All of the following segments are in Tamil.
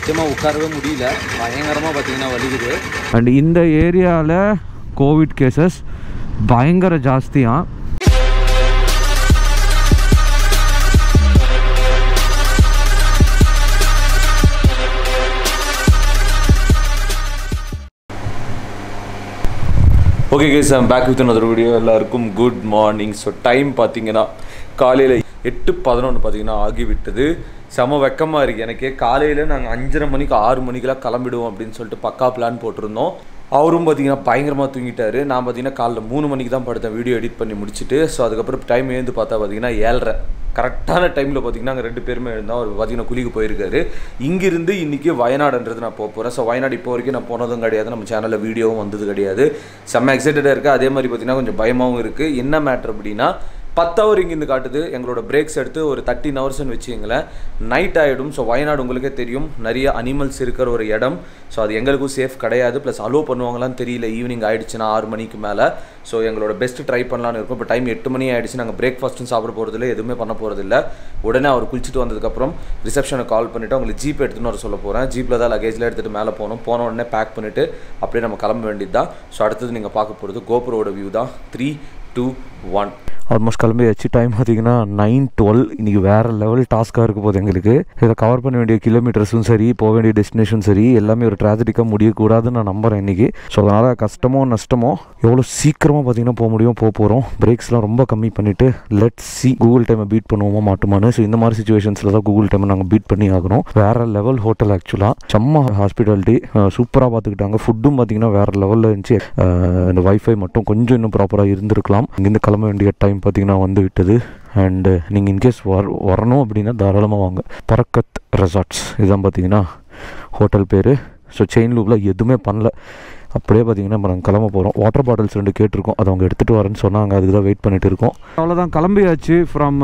சத்தியமாக உட்காரவே முடியல பயங்கரமாக பார்த்தீங்கன்னா வலிக்குது அண்ட் இந்த ஏரியாவில் கோவிட் கேசஸ் பயங்கர ஜாஸ்தியாக okay case I'm back with another video எல்லாருக்கும் குட் மார்னிங் ஸோ டைம் பார்த்தீங்கன்னா காலையில் எட்டு பதினொன்று பார்த்தீங்கன்னா ஆகிவிட்டது செம வெக்கமாக இருக்குது எனக்கு காலையில் நாங்கள் அஞ்சரை மணிக்கு ஆறு மணிக்கெல்லாம் கிளம்பிடுவோம் அப்படின்னு சொல்லிட்டு பக்கா பிளான் போட்டிருந்தோம் அவரும் பார்த்தீங்கன்னா பயங்கரமாக தூங்கிட்டாரு நான் பார்த்தீங்கன்னா காலைல மூணு மணிக்கு தான் படுத்தேன் வீடியோ எடிட் பண்ணி முடிச்சுட்டு ஸோ அதுக்கப்புறம் டைம் எழுந்து பார்த்தா பார்த்தீங்கன்னா ஏழ்ரை கரெக்டான டைமில் பார்த்தீங்கன்னா அங்கே ரெண்டு பேருமே எழுந்தோம் அவர் பார்த்தீங்கன்னா குளிக்க போயிருக்காரு இங்கிருந்து இன்றைக்கி வயநாடுன்றது நான் போக போகிறேன் ஸோ வயநாடு இப்போ வரைக்கும் நான் போனதும் கிடையாது நம்ம சேனலில் வீடியோவும் வந்தது கிடையாது செம்ம எக்ஸைட்டடாக இருக்குது அதே மாதிரி பார்த்தீங்கன்னா கொஞ்சம் பயமாகவும் இருக்குது என்ன மேட்ரு அப்படின்னா பத்து ஹவர் இங்கேருந்து காட்டுது எங்களோட பிரேக்ஸ் எடுத்து ஒரு தேர்ட்டின் ஹவர்ஸ்னு வச்சுங்களேன் நைட் ஆகிடும் ஸோ வயநாடு உங்களுக்கே தெரியும் நிறைய அனிமல்ஸ் இருக்கிற ஒரு இடம் ஸோ அது எங்களுக்கும் சேஃப் கிடையாது ப்ளஸ் அலோவ் பண்ணுவாங்களான்னு தெரியல ஈவினிங் ஆயிடுச்சுன்னா ஆறு மணிக்கு மேலே ஸோ எங்களோட பெஸ்ட் ட்ரை பண்ணலான்னு இருக்கும் இப்போ டைம் எட்டு மணி ஆயிடுச்சு நாங்கள் பிரேக்ஃபாஸ்ட்டும் சாப்பிட போகிறதில்ல எதுவுமே பண்ண போகிறதில்ல உடனே அவர் குளிச்சுட்டு வந்ததுக்கப்புறம் ரிசப்ஷனுக்கு கால் பண்ணிவிட்டு அவங்களுக்கு ஜீப் எடுத்துன்னு வர சொல்ல போகிறேன் ஜீப்பில் தான் லகேஜில் எடுத்துகிட்டு மேலே போகணும் போன உடனே பேக் பண்ணிவிட்டு அப்படியே நம்ம கிளம்ப வேண்டியது தான் ஸோ அடுத்தது நீங்கள் பார்க்க போகிறது கோபுரோட வியூ தான் த்ரீ டூ ஒன் ஆல்மோஸ்ட் கிளம்பியாச்சு டைம் பார்த்தீங்கன்னா நைன் டுவெல் இன்றைக்கி வேறு லெவல் டாஸ்க்காக இருக்க போகுது எங்களுக்கு இதை கவர் பண்ண வேண்டிய கிலோமீட்டர்ஸும் சரி போக வேண்டிய டெஸ்டினேஷன் சரி எல்லாமே ஒரு ட்ராஜடிக்காக முடியக்கூடாதுன்னு நான் நம்புகிறேன் இன்றைக்கி ஸோ அதனால் கஷ்டமோ நஷ்டமோ எவ்வளோ சீக்கிரமாக பார்த்தீங்கன்னா போக முடியும் போக போகிறோம் பிரேக்ஸ்லாம் ரொம்ப கம்மி பண்ணிவிட்டு லெட் சி கூகுள் டைமை பீட் பண்ணுவோமா மாட்டோமான்னு ஸோ இந்த மாதிரி சுச்சுவேஷன்ஸில் தான் கூகுள் டைமை நாங்கள் பீட் பண்ணி ஆகணும் வேறு லெவல் ஹோட்டல் ஆக்சுவலாக செம்ம ஹாஸ்பிட்டாலிட்டி சூப்பராக பார்த்துக்கிட்டாங்க ஃபுட்டும் பார்த்தீங்கன்னா வேறு லெவலில் இருந்துச்சு அஹ் இந்த வைஃபை மட்டும் கொஞ்சம் இன்னும் ப்ராப்பராக இருந்திருக்கலாம் இங்கேருந்து கிளம்ப வேண்டிய டைம் பார்த்தீங்கன்னா வந்து விட்டது அண்டு நீங்கள் இன்கேஸ் வர வரணும் அப்படின்னா தாராளமாக வாங்க பரக்கத் ரெசார்ட்ஸ் இதுதான் பார்த்தீங்கன்னா ஹோட்டல் பேர் ஸோ செயின் லூப்பில் எதுவுமே பண்ணல அப்படியே பார்த்தீங்கன்னா நம்ம நாங்கள் கிளம்ப போகிறோம் வாட்டர் பாட்டில்ஸ் ரெண்டு கேட்டிருக்கோம் அதை அவங்க எடுத்துகிட்டு வரேன்னு சொன்னாங்க அதுக்கு தான் வெயிட் பண்ணிட்டு இருக்கோம் அவ்வளோதான் கிளம்பியாச்சு ஃப்ரம்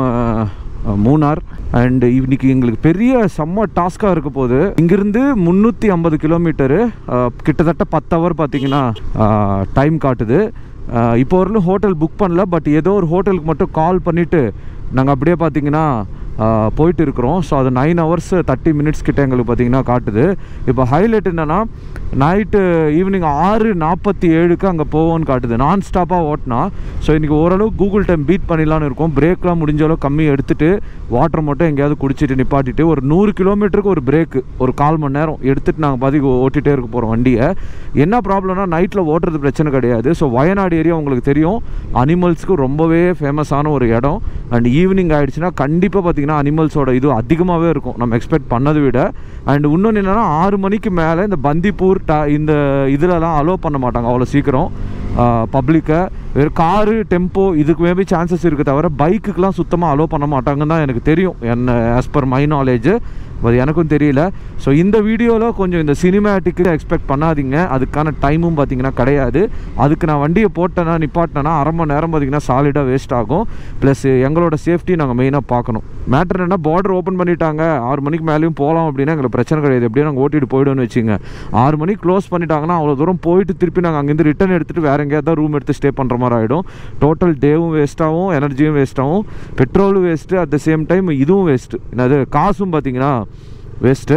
மூணார் அண்ட் இன்னைக்கு எங்களுக்கு பெரிய செம்ம டாஸ்காக இருக்க போகுது இங்கிருந்து முந்நூற்றி ஐம்பது கிலோமீட்டரு கிட்டத்தட்ட பத்து ஹவர் பார்த்தீங்கன்னா டைம் காட்டுது அஹ் இப்போ வரலும் ஹோட்டல் புக் பண்ணல பட் ஏதோ ஒரு ஹோட்டலுக்கு மட்டும் கால் பண்ணிவிட்டு நாங்கள் அப்படியே பார்த்தீங்கன்னா அஹ் போயிட்டு இருக்கிறோம் ஸோ அது நைன் ஹவர்ஸ் தேர்ட்டி மினிட்ஸ் கிட்ட எங்களுக்கு பார்த்தீங்கன்னா காட்டுது இப்போ ஹைலைட் என்னென்னா நைட்டு ஈவினிங் ஆறு நாற்பத்தி ஏழுக்கு அங்கே போவோம்னு காட்டுது நான் ஸ்டாப்பாக ஓட்டினா ஸோ இன்றைக்கி ஓரளவு கூகுள் டைம் பீட் பண்ணிடலான்னு இருக்கும் பிரேக்லாம் முடிஞ்ச அளவு கம்மி எடுத்துட்டு வாட்டர் மட்டும் எங்கேயாவது குடிச்சிட்டு நிப்பாட்டிட்டு ஒரு நூறு கிலோமீட்டருக்கு ஒரு பிரேக்கு ஒரு கால் மணி நேரம் எடுத்துட்டு நாங்கள் பாதி ஓட்டிகிட்டே இருக்க போகிறோம் வண்டியை என்ன ப்ராப்ளம்னா நைட்டில் ஓட்டுறது பிரச்சனை கிடையாது ஸோ வயநாடு ஏரியா உங்களுக்கு தெரியும் அனிமல்ஸ்க்கு ரொம்பவே ஃபேமஸான ஒரு இடம் அண்ட் ஈவினிங் ஆயிடுச்சுன்னா கண்டிப்பாக பார்த்தீங்கன்னா அனிமல்ஸோட இது அதிகமாகவே இருக்கும் நம்ம எக்ஸ்பெக்ட் பண்ணதை விட அண்ட் இன்னொன்று என்னென்னா ஆறு மணிக்கு மேலே இந்த பந்திப்பூர் ட இந்த இதிலலாம் அலோவ் பண்ண மாட்டாங்க அவ்வளோ சீக்கிரம் பப்ளிக்கை வெறும் காரு டெம்போ இதுக்கு மேபி சான்சஸ் இருக்குது தவிர பைக்குக்கெலாம் சுத்தமாக அலோவ் பண்ண மாட்டாங்கன்னு தான் எனக்கு தெரியும் என்ன ஆஸ் பர் மை நாலேஜ் அது எனக்கும் தெரியல ஸோ இந்த வீடியோவில் கொஞ்சம் இந்த சினிமேட்டிக்கு எக்ஸ்பெக்ட் பண்ணாதீங்க அதுக்கான டைமும் பார்த்தீங்கன்னா கிடையாது அதுக்கு நான் வண்டியை போட்டேன்னா நிப்பாட்டினேன்னா அரை மணி நேரம் பார்த்தீங்கன்னா சாலிடாக வேஸ்ட் ஆகும் ப்ளஸ் எங்களோட சேஃப்டி நாங்கள் மெயினாக பார்க்கணும் மேட்ரு என்ன பார்டர் ஓப்பன் பண்ணிட்டாங்க ஆறு மணிக்கு மேலேயும் போகலாம் அப்படின்னா எங்களுக்கு பிரச்சனை கிடையாது எப்படியும் நாங்கள் ஓட்டிட்டு போய்டுவோம்னு வச்சுங்க ஆறு மணிக்கு க்ளோஸ் பண்ணிட்டாங்கன்னா அவ்வளோ தூரம் போயிட்டு திருப்பி நாங்கள் அங்கேருந்து ரிட்டன் எடுத்துகிட்டு வேறு எங்கேயாவது ரூம் எடுத்து ஸ்டே பண்ணுற மாதிரி ஆகிடும் டோட்டல் டேவும் வேஸ்ட்டாகவும் எனர்ஜியும் வேஸ்ட்டாகவும் பெட்ரோலும் waste at the same time இதுவும் வேஸ்ட்டு என்னது காசும் பார்த்தீங்கன்னா வேஸ்ட்டு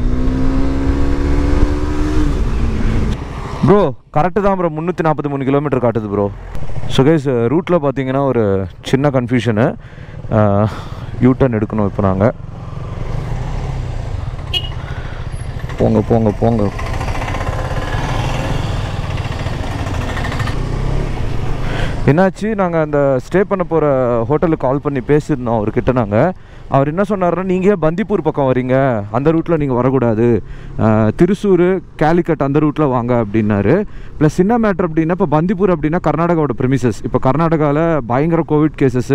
ப்ரோ கரெக்டு தான் ப்ரோ முந்நூற்றி நாற்பத்தி மூணு கிலோமீட்டர் காட்டுது ப்ரோ ஸோ கைஸ் ரூட்டில் பார்த்தீங்கன்னா ஒரு சின்ன கன்ஃபியூஷனு யூ டர்ன் எடுக்கணும் இப்போ நாங்கள் போங்க போங்க போங்க என்னாச்சு நாங்கள் அந்த ஸ்டே பண்ண போகிற ஹோட்டலுக்கு கால் பண்ணி பேசியிருந்தோம் அவர்கிட்ட நாங்கள் அவர் என்ன சொன்னார்னா நீங்கள் பந்திப்பூர் பக்கம் வரீங்க அந்த ரூட்டில் நீங்கள் வரக்கூடாது அஹ், திருசூர் கேலிக்கட் அந்த ரூட்டில் வாங்க அப்படின்னாரு ப்ளஸ் என்ன மேட்ரு அப்படின்னா இப்போ பந்திப்பூர் அப்படின்னா கர்நாடகாவோட ப்ரெமிசஸ் இப்போ கர்நாடகாவில் பயங்கர கோவிட் கேசஸ்ஸு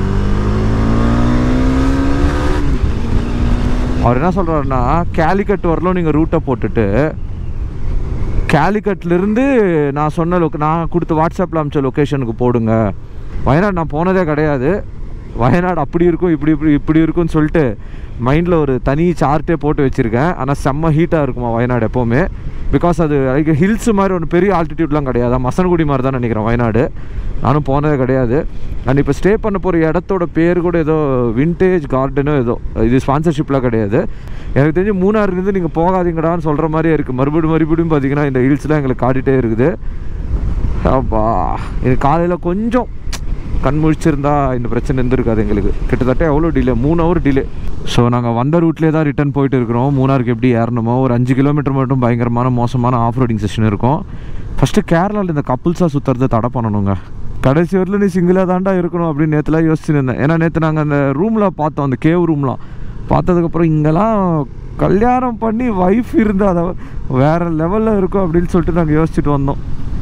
அவர் என்ன சொல்கிறாருன்னா கேலிக்கட் வரலும் நீங்கள் ரூட்டை போட்டுட்டு கேலிக்கட்லேருந்து நான் சொன்ன லொக் நான் கொடுத்த வாட்ஸ்அப்பில் அமிச்ச லொக்கேஷனுக்கு போடுங்க வயநாடு நான் போனதே கிடையாது வயநாடு அப்படி இருக்கும் இப்படி இப்படி இப்படி இருக்கும்னு சொல்லிட்டு மைண்டில் ஒரு தனி சார்ட்டே போட்டு வச்சுருக்கேன் ஆனால் செம்ம ஹீட்டாக இருக்குமா வயநாடு எப்போவுமே பிகாஸ் அது லைக் ஹில்ஸ் மாதிரி ஒன்று பெரிய ஆல்டிடியூட்லாம் கிடையாது மசனகுடி மாதிரி தான் நினைக்கிறேன் வயநாடு நானும் போனதே கிடையாது அண்ட் இப்போ ஸ்டே பண்ண போகிற இடத்தோட பேர் கூட ஏதோ விண்டேஜ் கார்டனோ ஏதோ இது ஸ்பான்சர்ஷிப்லாம் கிடையாது எனக்கு தெரிஞ்சு மூணாறுலேருந்து நீங்கள் போகாதீங்கடான்னு சொல்கிற மாதிரியே இருக்குது மறுபடியும் மறுபடியும் பார்த்தீங்கன்னா இந்த ஹில்ஸ்லாம் எங்களுக்கு காட்டிகிட்டே இருக்குது அப்பா இது காலையில் கொஞ்சம் கண் முழிச்சிருந்தா இந்த பிரச்சனை இருந்திருக்காது எங்களுக்கு கிட்டத்தட்ட எவ்வளோ டிலே மூணு ஹவர் டிலே ஸோ நாங்கள் வந்த ரூட்லேயே தான் ரிட்டர்ன் போயிட்டு இருக்கிறோம் மூணாருக்கு எப்படி ஏறணுமோ ஒரு அஞ்சு கிலோமீட்டர் மட்டும் பயங்கரமான மோசமான ஆஃப் ரோடிங் செஷன் இருக்கும் ஃபஸ்ட்டு கேரளாவில் இந்த கப்புள்ஸாக சுற்றுறதை தடை பண்ணணுங்க கடைசி வரல நீ சிங்கிளாக தாண்டா இருக்கணும் அப்படின்னு நேற்றுலாம் யோசிச்சுன்னு இருந்தேன் ஏன்னா நேற்று நாங்கள் அந்த ரூமில் பார்த்தோம் அந்த கேவ் ரூம்லாம் பார்த்ததுக்கப்புறம் இங்கெல்லாம் கல்யாணம் பண்ணி ஒய்ஃப் இருந்தால் அதை வேறு லெவலில் இருக்கும் அப்படின்னு சொல்லிட்டு நாங்கள் யோசிச்சுட்டு வந்தோம்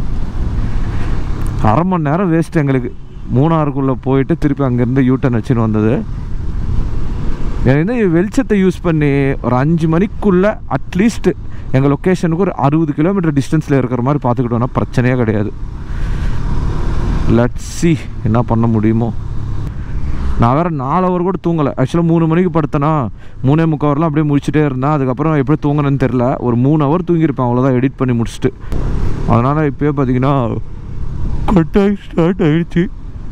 அரை மணி நேரம் வேஸ்ட் எங்களுக்கு மூணாறுக்குள்ளே போயிட்டு திருப்பி அங்கேருந்து யூட்டன் வச்சுன்னு வந்தது எனக்கு வந்து வெளிச்சத்தை யூஸ் பண்ணி ஒரு அஞ்சு மணிக்குள்ளே அட்லீஸ்ட் எங்கள் லொக்கேஷனுக்கு ஒரு அறுபது கிலோமீட்டர் டிஸ்டன்ஸில் இருக்கிற மாதிரி பார்த்துக்கிட்டோன்னா பிரச்சனையே கிடையாது லட்ஸ் சி என்ன பண்ண முடியுமோ நான் வேறு நாலு ஹவர் கூட தூங்கலை ஆக்சுவலாக மூணு மணிக்கு படுத்தேனா மூணே முக்கால் ஹவர்லாம் அப்படியே முடிச்சுட்டே இருந்தேன் அதுக்கப்புறம் எப்படி தூங்கினேன்னு தெரில ஒரு மூணு ஹவர் தூங்கியிருப்பேன் அவ்வளோதான் எடிட் பண்ணி முடிச்சுட்டு அதனால் இப்போயே பார்த்தீங்கன்னா கொட்டாய் ஸ்டார்ட் ஆயிடுச்சு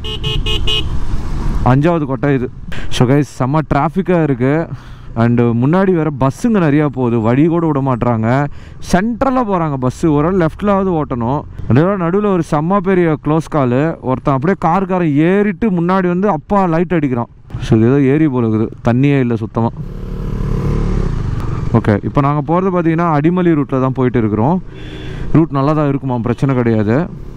அஞ்சாவது கொட்டை இது ஸோ கைஸ் செம்ம டிராஃபிக்காக இருக்குது அண்டு முன்னாடி வேறு பஸ்ஸுங்க நிறையா போகுது வழி கூட விட மாட்றாங்க சென்ட்ரலாக போகிறாங்க பஸ்ஸு ஒரு லெஃப்டிலாவது ஓட்டணும் அதோட நடுவில் ஒரு செம்ம பெரிய க்ளோஸ் காலு ஒருத்தன் அப்படியே கார்காரன் ஏறிட்டு முன்னாடி வந்து அப்பா லைட் அடிக்கிறான் ஸோ இது ஏதோ ஏரி போல இருக்குது தண்ணியே இல்லை சுத்தமாக ஓகே இப்போ நாங்கள் போகிறது பார்த்தீங்கன்னா அடிமலி ரூட்டில் தான் போயிட்டு இருக்கிறோம் ரூட் நல்லா தான் இருக்குமா பிரச்சனை கிடையாது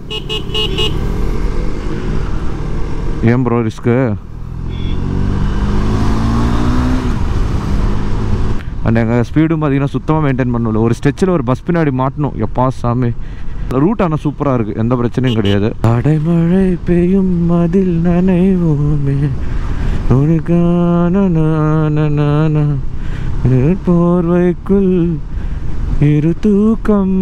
ஏன் ப்ரோ ரிஸ்க்கு அண்ட் எங்கள் ஸ்பீடும் பார்த்தீங்கன்னா சுத்தமாக மெயின்டைன் பண்ணல ஒரு ஸ்டெச்சில் ஒரு பஸ் பின்னாடி மாட்டணும் எப்பா சாமி ரூட் ஆனால் சூப்பராக இருக்குது எந்த பிரச்சனையும் கிடையாது அடைமழை பெய்யும் அதில் நனைவோமே உனக்கான நான நான போர்வைக்குள் இரு தூக்கம்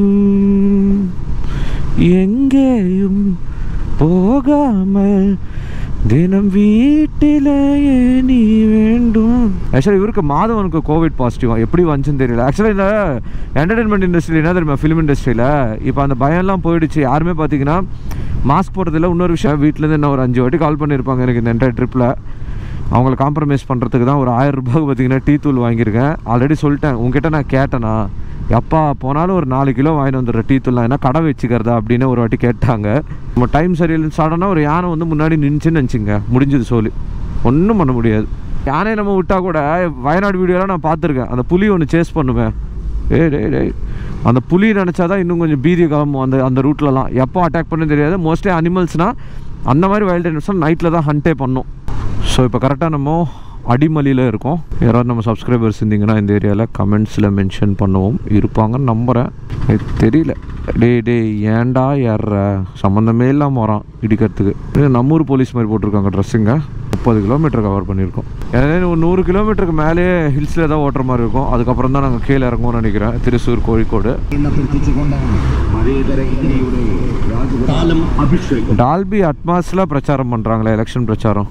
எங்கேயும் போகாமல் தினம் வீட்டிலேயே நீ வேண்டும் ஆக்சுவலாக இவருக்கு மாதவனுக்கு கோவிட் பாசிட்டிவா எப்படி வந்துச்சுன்னு தெரியல ஆக்சுவலாக இந்த என்டர்டைன்மெண்ட் இண்டஸ்ட்ரியில் என்ன தெரியுமா ஃபிலிம் இண்டஸ்ட்ரியில் இப்போ அந்த பயம்லாம் போயிடுச்சு யாருமே பார்த்தீங்கன்னா மாஸ்க் போடுறதில்ல இன்னொரு விஷயம் வீட்டிலேருந்து என்ன ஒரு அஞ்சு வாட்டி கால் பண்ணியிருப்பாங்க எனக்கு இந்த என்டையர் ட்ரிப்பில் அவங்கள காம்ப்ரமைஸ் பண்ணுறதுக்கு தான் ஒரு ஆயிரம் ரூபாய்க்கு பார்த்தீங்கன்னா டீ தூள் வாங்கியிருக்கேன் ஆல்ரெடி சொல்லிட்டேன் உங்ககிட்ட நான் கேட்டேனா எப்பா போனாலும் ஒரு நாலு கிலோ வாங்கிட்டு வந்துடுற டீ தூள்லாம் என்ன கடை வச்சுக்கிறதா அப்படின்னு ஒரு வாட்டி கேட்டாங்க நம்ம டைம் சரியில்லைன்னு சாடனா ஒரு யானை வந்து முன்னாடி நின்றுச்சுன்னு நினச்சிங்க முடிஞ்சது சொல்லி ஒன்றும் பண்ண முடியாது யானையை நம்ம விட்டால் கூட வயநாடு வீடியோலாம் நான் பார்த்துருக்கேன் அந்த புலி ஒன்று சேஸ் பண்ணுவேன் ஏய் டேய் டேய் அந்த புலி நினச்சா தான் இன்னும் கொஞ்சம் பீதி கிளம்பும் அந்த அந்த ரூட்லலாம் எப்போ அட்டாக் பண்ணு தெரியாது மோஸ்ட்லி அனிமல்ஸ்னால் அந்த மாதிரி வைல்ட் அனிமல்ஸ்னால் நைட்டில் தான் ஹண்டே பண்ணும் ஸோ இப்போ கரெக்டாக நம்ம அடிமலியில் இருக்கோம் யாராவது நம்ம சப்ஸ்கிரைபர்ஸ் இருந்தீங்கன்னா இந்த ஏரியாவில் கமெண்ட்ஸில் மென்ஷன் பண்ணுவோம் இருப்பாங்கன்னு நம்புகிறேன் எனக்கு தெரியல டேய் டேய் ஏன்டா ஏறுற சம்மந்தமே இல்லாமல் வரான் இடிக்கிறதுக்கு இது நம்ம ஊர் போலீஸ் மாதிரி போட்டிருக்காங்க ட்ரெஸ்ஸுங்க முப்பது கிலோமீட்டர் கவர் பண்ணியிருக்கோம் ஏன்னா ஒரு நூறு கிலோமீட்டருக்கு மேலே ஹில்ஸில் தான் ஓட்டுற மாதிரி இருக்கும் அதுக்கப்புறம் தான் நாங்கள் கீழே இறங்குவோம்னு நினைக்கிறேன் திருச்சூர் கோழிக்கோடு അഭ്യർത്ഥിച്ചുകൊണ്ടാണ് മതേതര ഇന്ത്യയുടെ രാജകാലം അഭിഷേകം டால்பி அட்மாஸில் பிரச்சாரம் பண்ணுறாங்களே எலெக்ஷன் பிரச்சாரம்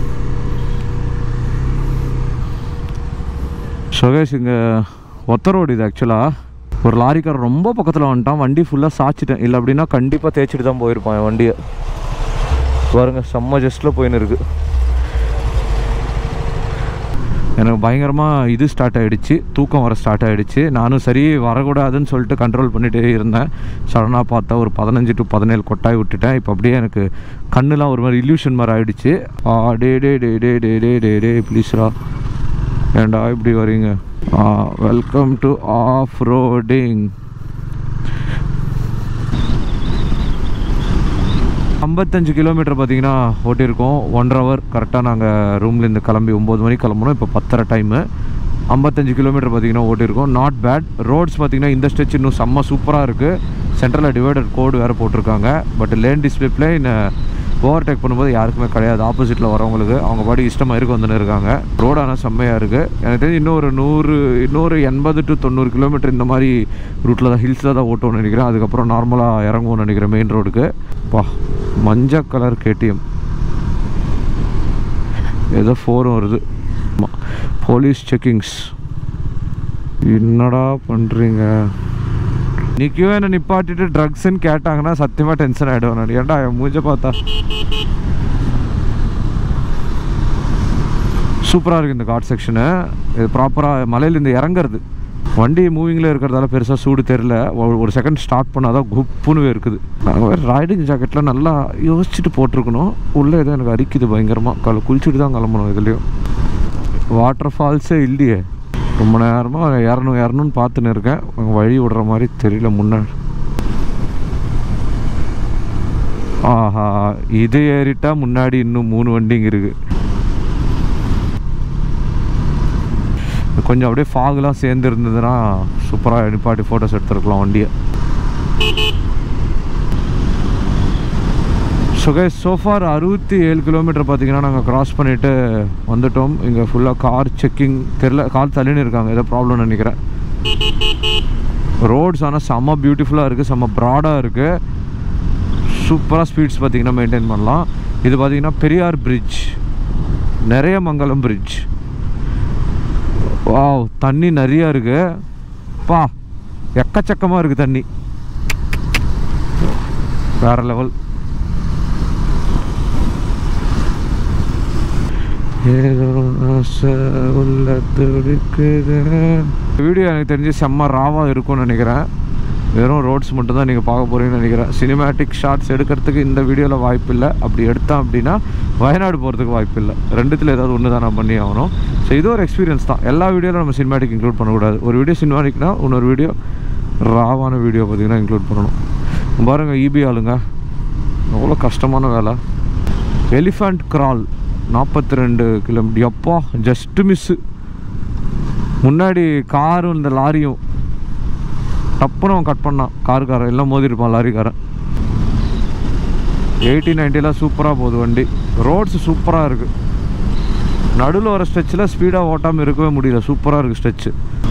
சுகேஷ் இங்கே ஒத்த ரோடு இது ஆக்சுவலாக ஒரு லாரிக்கார் ரொம்ப பக்கத்தில் வந்துட்டான் வண்டி ஃபுல்லாக சாச்சிட்டேன் இல்லை அப்படின்னா கண்டிப்பாக தேய்ச்சிட்டு தான் போயிருப்பான் என் வண்டியை பாருங்க செம்ம ஜஸ்ட்டில் போயின்னு இருக்கு எனக்கு பயங்கரமாக இது ஸ்டார்ட் ஆகிடுச்சு தூக்கம் வர ஸ்டார்ட் ஆகிடுச்சு நானும் சரி வரக்கூடாதுன்னு சொல்லிட்டு கண்ட்ரோல் பண்ணிகிட்டே இருந்தேன் சடனாக பார்த்தா ஒரு பதினஞ்சு டு பதினேழு கொட்டாய் விட்டுட்டேன் இப்போ அப்படியே எனக்கு கண்ணுலாம் ஒரு மாதிரி இல்யூஷன் மாதிரி ஆகிடுச்சு ஆ டே டே டே டே டே டே டே டே ப்ளீஸ்ரா ஏன்டா இப்படி வரீங்க வெல்கம் டு ஆஃப் ரோடிங் ஐம்பத்தஞ்சு கிலோமீட்டர் பார்த்தீங்கன்னா ஓட்டியிருக்கோம் ஒன்றரை ஹவர் கரெக்டாக நாங்கள் ரூம்லேருந்து கிளம்பி ஒம்பது மணிக்கு கிளம்பணும் இப்போ பத்தரை டைமு ஐம்பத்தஞ்சு கிலோமீட்டர் பார்த்தீங்கன்னா ஓட்டியிருக்கோம் நாட் பேட் ரோட்ஸ் பார்த்தீங்கன்னா இந்த ஸ்ட்ரெச் இன்னும் செம்ம சூப்பராக இருக்குது சென்ட்ரலில் டிவைடர் கோடு வேறு போட்டிருக்காங்க பட் லேன் டிஸ்பிளே ஓவர்டேக் பண்ணும்போது யாருக்குமே கிடையாது ஆப்போசிட்டில் வரவங்களுக்கு அவங்க பாடி இஷ்டமாக இருக்க வந்துன்னு இருக்காங்க ரோடு ஆனால் செம்மையாக இருக்குது எனக்கு தெரிஞ்சு இன்னொரு நூறு இன்னொரு எண்பது டு தொண்ணூறு கிலோமீட்டர் இந்த மாதிரி ரூட்டில் தான் ஹில்ஸில் தான் ஓட்டணும்னு நினைக்கிறேன் அதுக்கப்புறம் நார்மலாக இறங்குவோம்னு நினைக்கிறேன் மெயின் ரோடுக்கு பா மஞ்சள் கலர் கேடிஎம் ஏதோ ஃபோரும் வருது ஆமாம் போலீஸ் செக்கிங்ஸ் என்னடா பண்ணுறீங்க நிற்கவே என்ன நிப்பாட்டிட்டு ட்ரக்ஸ்ன்னு கேட்டாங்கன்னா சத்தியமாக டென்ஷன் ஆகிடுவேன் நான் ஏன்டா என் மூஞ்ச பார்த்தா சூப்பராக இருக்குது இந்த காட் செக்ஷனு இது ப்ராப்பராக மலையிலேருந்து இறங்குறது வண்டி மூவிங்கில் இருக்கிறதால பெருசாக சூடு தெரில ஒரு- ஒரு செகண்ட் ஸ்டார்ட் பண்ணால் தான் குப்புன்னு இருக்குது நாங்கள் வேறு ரைடிங் ஜாக்கெட்டில் நல்லா யோசிச்சுட்டு போட்டிருக்கணும் உள்ளே ஏதோ எனக்கு அரிக்குது பயங்கரமாக காலை குளிச்சுட்டு தான் கிளம்பணும் இதுலேயும் வாட்டர் ஃபால்ஸே இல்லையே ரொம்ப நேரமாக இரநூறு இரநூன்னு பார்த்துன்னு இருக்கேன் அங்க வழி விடுற மாதிரி தெரியல முன்னாடி ஆஹா இது ஏறிட்டா முன்னாடி இன்னும் மூணு வண்டிங்க இருக்கு கொஞ்சம் அப்படியே ஃபாகுலாம் சேர்ந்து இருந்ததுன்னா சூப்பராக நிப்பாட்டி ஃபோட்டோஸ் எடுத்துருக்கலாம் வண்டியை சுகை சோஃபார் அறுபத்தி ஏழு கிலோமீட்டர் பார்த்தீங்கன்னா நாங்கள் கிராஸ் பண்ணிவிட்டு வந்துட்டோம் இங்கே ஃபுல்லாக கார் செக்கிங் தெரில கார் தள்ளின்னு இருக்காங்க ஏதோ ப்ராப்ளம் நினைக்கிறேன் ரோட்ஸ் ஆனால் செம்ம பியூட்டிஃபுல்லாக இருக்குது செம்ம ப்ராடாக இருக்குது சூப்பராக ஸ்பீட்ஸ் பார்த்தீங்கன்னா மெயின்டைன் பண்ணலாம் இது பார்த்தீங்கன்னா பெரியார் பிரிட்ஜ் நிறைய மங்கலம் பிரிட்ஜ் வாவ் தண்ணி நிறையா இருக்கு பா எக்கச்சக்கமாக இருக்குது தண்ணி வேற லெவல் ஏதோ ஆசை உள்ள துடிக்குது வீடியோ எனக்கு தெரிஞ்சு செம்ம ராவாக இருக்கும்னு நினைக்கிறேன் வெறும் ரோட்ஸ் மட்டும் தான் நீங்கள் பார்க்க போகிறீங்கன்னு நினைக்கிறேன் சினிமேட்டிக் ஷார்ட்ஸ் எடுக்கிறதுக்கு இந்த வீடியோவில் வாய்ப்பு இல்லை அப்படி எடுத்தோம் அப்படின்னா வயநாடு போகிறதுக்கு வாய்ப்பு இல்லை ரெண்டுத்தில் ஏதாவது ஒன்று தான் நான் பண்ணி ஆகணும் ஸோ இது ஒரு எக்ஸ்பீரியன்ஸ் தான் எல்லா வீடியோவில் நம்ம சினிமேட்டிக் இன்க்ளூட் பண்ணக்கூடாது ஒரு வீடியோ சினிமேட்டிக்னா இன்னொரு வீடியோ ராவான வீடியோ பார்த்தீங்கன்னா இன்க்ளூட் பண்ணணும் பாருங்கள் இபி ஆளுங்க எவ்வளோ கஷ்டமான வேலை எலிஃபண்ட் கிரால் நாற்பத்தி ரெண்டு கிலோமீட்டர் எப்பா ஜஸ்ட்டு மிஸ்ஸு முன்னாடி காரும் இந்த லாரியும் டப்புன்னு அவன் கட் பண்ணான் காருக்காரன் எல்லாம் மோதிருப்பான் லாரிக்காரன் எயிட்டி நைன்ட்டிலாம் சூப்பராக போகுது வண்டி ரோட்ஸ் சூப்பராக இருக்குது நடுவில் வர ஸ்ட்ரெச்சில் ஸ்பீடாக ஓட்டாமல் இருக்கவே முடியல சூப்பராக இருக்குது ஸ்ட்ரெச்சு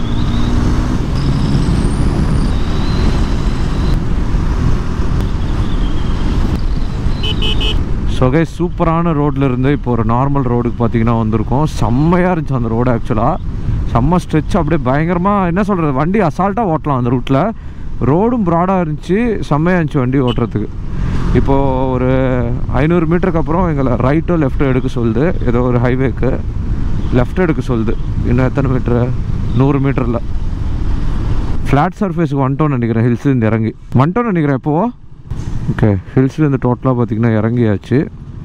சொகை சூப்பரான ரோட்ல இருந்து இப்போ ஒரு நார்மல் ரோடுக்கு பார்த்தீங்கன்னா வந்திருக்கோம் செம்மையாக இருந்துச்சு அந்த ரோடு ஆக்சுவலாக செம்ம ஸ்ட்ரெச் அப்படியே பயங்கரமாக என்ன சொல்கிறது வண்டி அசால்ட்டாக ஓட்டலாம் அந்த ரூட்டில் ரோடும் ப்ராடாக இருந்துச்சு செம்மையாக இருந்துச்சு வண்டி ஓட்டுறதுக்கு இப்போது ஒரு ஐநூறு மீட்டருக்கு அப்புறம் எங்களை ரைட்டோ லெஃப்ட்டோ எடுக்க சொல்லுது ஏதோ ஒரு ஹைவேக்கு லெஃப்ட் எடுக்க சொல்லுது இன்னும் எத்தனை மீட்ரு நூறு மீட்டரில் ஃப்ளாட் சர்ஃபேஸுக்கு வந்துட்டோம்னு நினைக்கிறேன் ஹில்ஸ்லேருந்து இறங்கி வந்துட்டோம்னு நினைக்கிறேன் எப்போவோ ஓகே ஹில்ஸ்லேருந்து டோட்டலாக பார்த்தீங்கன்னா இறங்கியாச்சு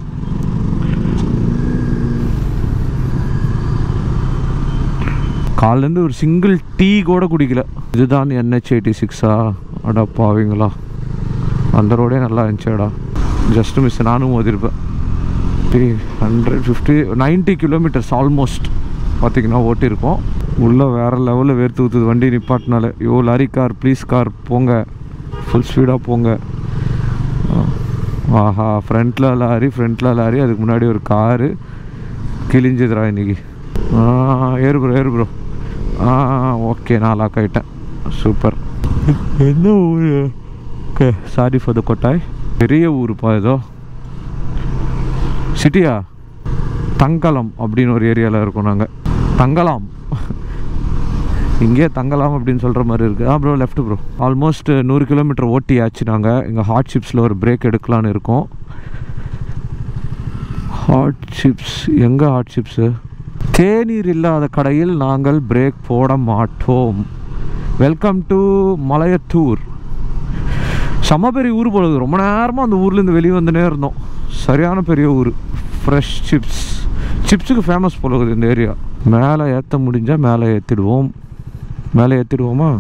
காலேருந்து ஒரு சிங்கிள் டீ கூட குடிக்கல இதுதான் என்ஹெச் எயிட்டி சிக்ஸா அடா பாவீங்களா அந்த ரோடே நல்லா இருந்துச்சேடா ஜஸ்ட் மிஸ் நானும் ஓதிருப்பேன் three hundred fifty ninety kilometres almost பார்த்தீங்கன்னா ஓட்டியிருக்கோம் உள்ளே வேறு லெவலில் வேர்த்து ஊற்றுது வண்டி நிப்பாட்டினால யோ லாரி கார் ப்ளீஸ் கார் போங்க ஃபுல் ஸ்பீடாக போங்க ஆஹா ஃப்ரண்ட்டில் லாரி ஃப்ரண்ட்டில் லாரி அதுக்கு முன்னாடி ஒரு காரு கிழிஞ்சுதுடா இன்னைக்கு ஆ ஏறு ப்ரோ ஏறு ப்ரோ ஆ ஓகே நான் லாக் ஆகிட்டேன் சூப்பர் என்ன ஊர் ஓகே சாரி ஃபார் த கொட்டாய் பெரிய ஊருப்பா ஏதோ சிட்டியா தங்கலம் அப்படின்னு ஒரு ஏரியாவில் இருக்கோம் நாங்கள் தங்கலாம் இங்கேயே தங்கலாம் அப்படின்னு சொல்கிற மாதிரி இருக்குது ஆ ப்ரோ லெஃப்ட் ப்ரோ ஆல்மோஸ்ட் நூறு கிலோமீட்டர் ஓட்டியாச்சு நாங்கள் எங்கள் ஹாட் சிப்ஸில் ஒரு பிரேக் எடுக்கலான்னு இருக்கோம் ஹாட் சிப்ஸ் எங்கே ஹாட் சிப்ஸு தேநீர் இல்லாத கடையில் நாங்கள் பிரேக் போட மாட்டோம் வெல்கம் டு மலையத்தூர் செம்ம பெரிய ஊர் போலது ரொம்ப நேரமாக அந்த ஊர்லேருந்து வெளியே வந்துனே இருந்தோம் சரியான பெரிய ஊர் ஃப்ரெஷ் சிப்ஸ் சிப்ஸுக்கு ஃபேமஸ் போலகுது இந்த ஏரியா மேலே ஏற்ற முடிஞ்சால் மேலே ஏற்றிடுவோம் மேலே ஏற்றிடுவோமா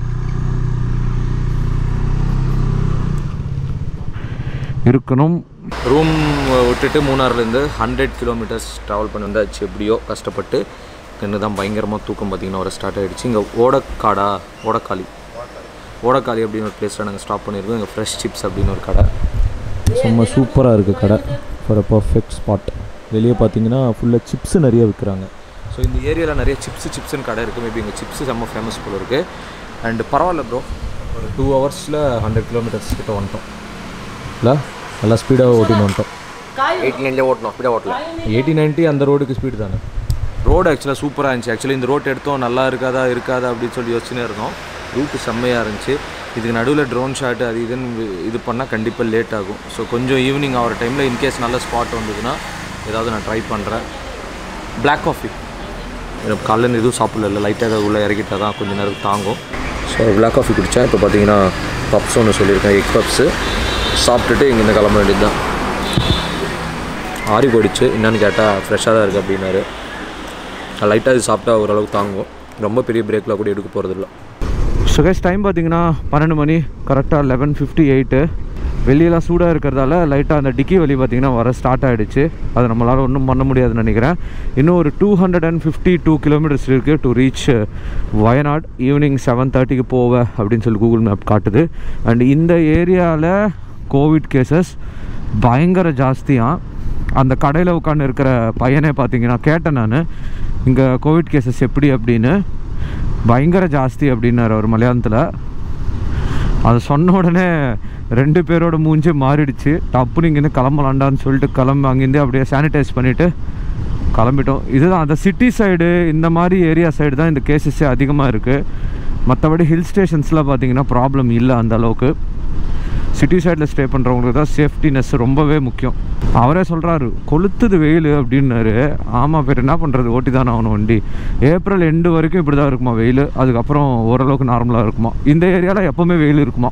இருக்கணும் ரூம் விட்டுட்டு மூணாறுலேருந்து ஹண்ட்ரட் கிலோமீட்டர்ஸ் ட்ராவல் பண்ணி வந்தாச்சு எப்படியோ கஷ்டப்பட்டு இன்னும் தான் பயங்கரமாக தூக்கம் பார்த்தீங்கன்னா ஒரு ஸ்டார்ட் ஆகிடுச்சு இங்கே ஓடக்காடா ஓடக்காளி ஓடக்காளி அப்படின்னு ஒரு பிளேஸில் நாங்கள் ஸ்டாப் பண்ணியிருக்கோம் இங்கே ஃப்ரெஷ் சிப்ஸ் அப்படின்னு ஒரு கடை செம்ம சூப்பராக இருக்குது கடை ஃபார் அ பர்ஃபெக்ட் ஸ்பாட் வெளியே பார்த்தீங்கன்னா ஃபுல்லாக சிப்ஸ் நிறைய விற்கிறாங்க ஸோ இந்த ஏரியாவில் நிறைய சிப்ஸ் சிப்ஸ்னு கடை இருக்குது மேபி இங்கே சிப்ஸ் செம்ம ஃபேமஸ் போல இருக்குது அண்ட் பரவாயில்ல ப்ரோ ஒரு டூ ஹவர்ஸில் ஹண்ட்ரட் கிலோமீட்டர்ஸ் கிட்ட வந்துட்டோம் இல்லை நல்லா ஸ்பீடாக ஓட்டின்னு வந்துட்டோம் எயிட்டி நைன்லேயே ஓட்டணும் ஸ்பீடாக ஓட்டல எயிட்டி நைன்ட்டி அந்த ரோடுக்கு ஸ்பீடு தானே ரோடு ஆக்சுவலாக சூப்பராக இருந்துச்சு ஆக்சுவலி இந்த ரோட் எடுத்தோம் நல்லா இருக்காதா இருக்காதா அப்படின்னு சொல்லி யோசிச்சுனே இருந்தோம் ரூட்டு செம்மையாக இருந்துச்சு இதுக்கு நடுவில் ட்ரோன் ஷாட் அது இதுன்னு வி- இது பண்ணால் கண்டிப்பாக லேட் ஆகும் ஸோ கொஞ்சம் ஈவினிங் ஆகிற டைமில் இன்கேஸ் நல்ல ஸ்பாட் வந்ததுன்னா ஏதாவது நான் ட்ரை பண்ணுறேன் Black காஃபி எனக்கு காலையில் எதுவும் சாப்பிடல லைட்டாக உள்ளே இறக்கிட்டா தான் கொஞ்சம் நேரம் தாங்கும் ஸோ Black காஃபி குடித்தேன் இப்போ பார்த்தீங்கன்னா பப்ஸ் ஒன்று சொல்லியிருக்கேன் எக் பப்ஸு சாப்பிட்டுட்டு இங்கேருந்து கிளம்ப வேண்டியது தான் ஆறி போயிடுச்சு என்னன்னு கேட்டால் ஃப்ரெஷ்ஷாக தான் இருக்குது அப்படின்னாரு லைட்டாக இது சாப்பிட்டா ஓரளவுக்கு தாங்கும் ரொம்ப பெரிய பிரேக்கில் கூட எடுக்க போகிறதில்ல ஸோ கைஸ் டைம் பார்த்தீங்கன்னா பன்னெண்டு மணி கரெக்டாக லெவன் ஃபிஃப்டி எயிட்டு வெளியெல்லாம் சூடாக இருக்கிறதால லைட்டாக அந்த டிக்கி வலி பார்த்தீங்கன்னா வர ஸ்டார்ட் ஆகிடுச்சு அதை நம்மளால் ஒன்றும் பண்ண முடியாதுன்னு நினைக்கிறேன் இன்னும் ஒரு two hundred and fifty two kilometres இருக்குது to reach Wayanad evening seven தேர்ட்டிக்கு போவேன் அப்படின்னு சொல்லி கூகுள் மேப் காட்டுது அண்ட் இந்த ஏரியாவில் கோவிட் கேசஸ் பயங்கர ஜாஸ்தியாக அந்த கடையில் உட்காந்து இருக்கிற பையனே பார்த்தீங்கன்னா கேட்டேன் நான் இங்கே கோவிட் கேசஸ் எப்படி அப்படின்னு பயங்கர ஜாஸ்தி அப்படின்னாரு அவர் மலையாளத்தில் அதை சொன்ன உடனே ரெண்டு பேரோட மூஞ்சி மாறிடுச்சு டப்புன்னு இங்கேருந்து கிளம்பலாண்டான்னு சொல்லிட்டு கிளம்பி அங்கேருந்து அப்படியே சானிடைஸ் பண்ணிவிட்டு கிளம்பிட்டோம் இதுதான் அந்த சிட்டி சைடு இந்த மாதிரி ஏரியா சைடு தான் இந்த கேசஸே அதிகமாக இருக்குது மற்றபடி ஹில் ஸ்டேஷன்ஸ்லாம் பார்த்தீங்கன்னா ப்ராப்ளம் இல்லை அந்த அளவுக்கு சிட்டி சைடில் ஸ்டே பண்ணுறவங்களுக்கு தான் சேஃப்டினஸ் ரொம்பவே முக்கியம் அவரே சொல்கிறாரு கொளுத்துது வெயில் அப்படின்னாரு ஆமாம் பேர் என்ன பண்ணுறது ஓட்டி தானே ஆகணும் வண்டி ஏப்ரல் எண்டு வரைக்கும் இப்படி தான் இருக்குமா வெயில் அதுக்கப்புறம் ஓரளவுக்கு நார்மலாக இருக்குமா இந்த ஏரியாவில் எப்போவுமே வெயில் இருக்குமா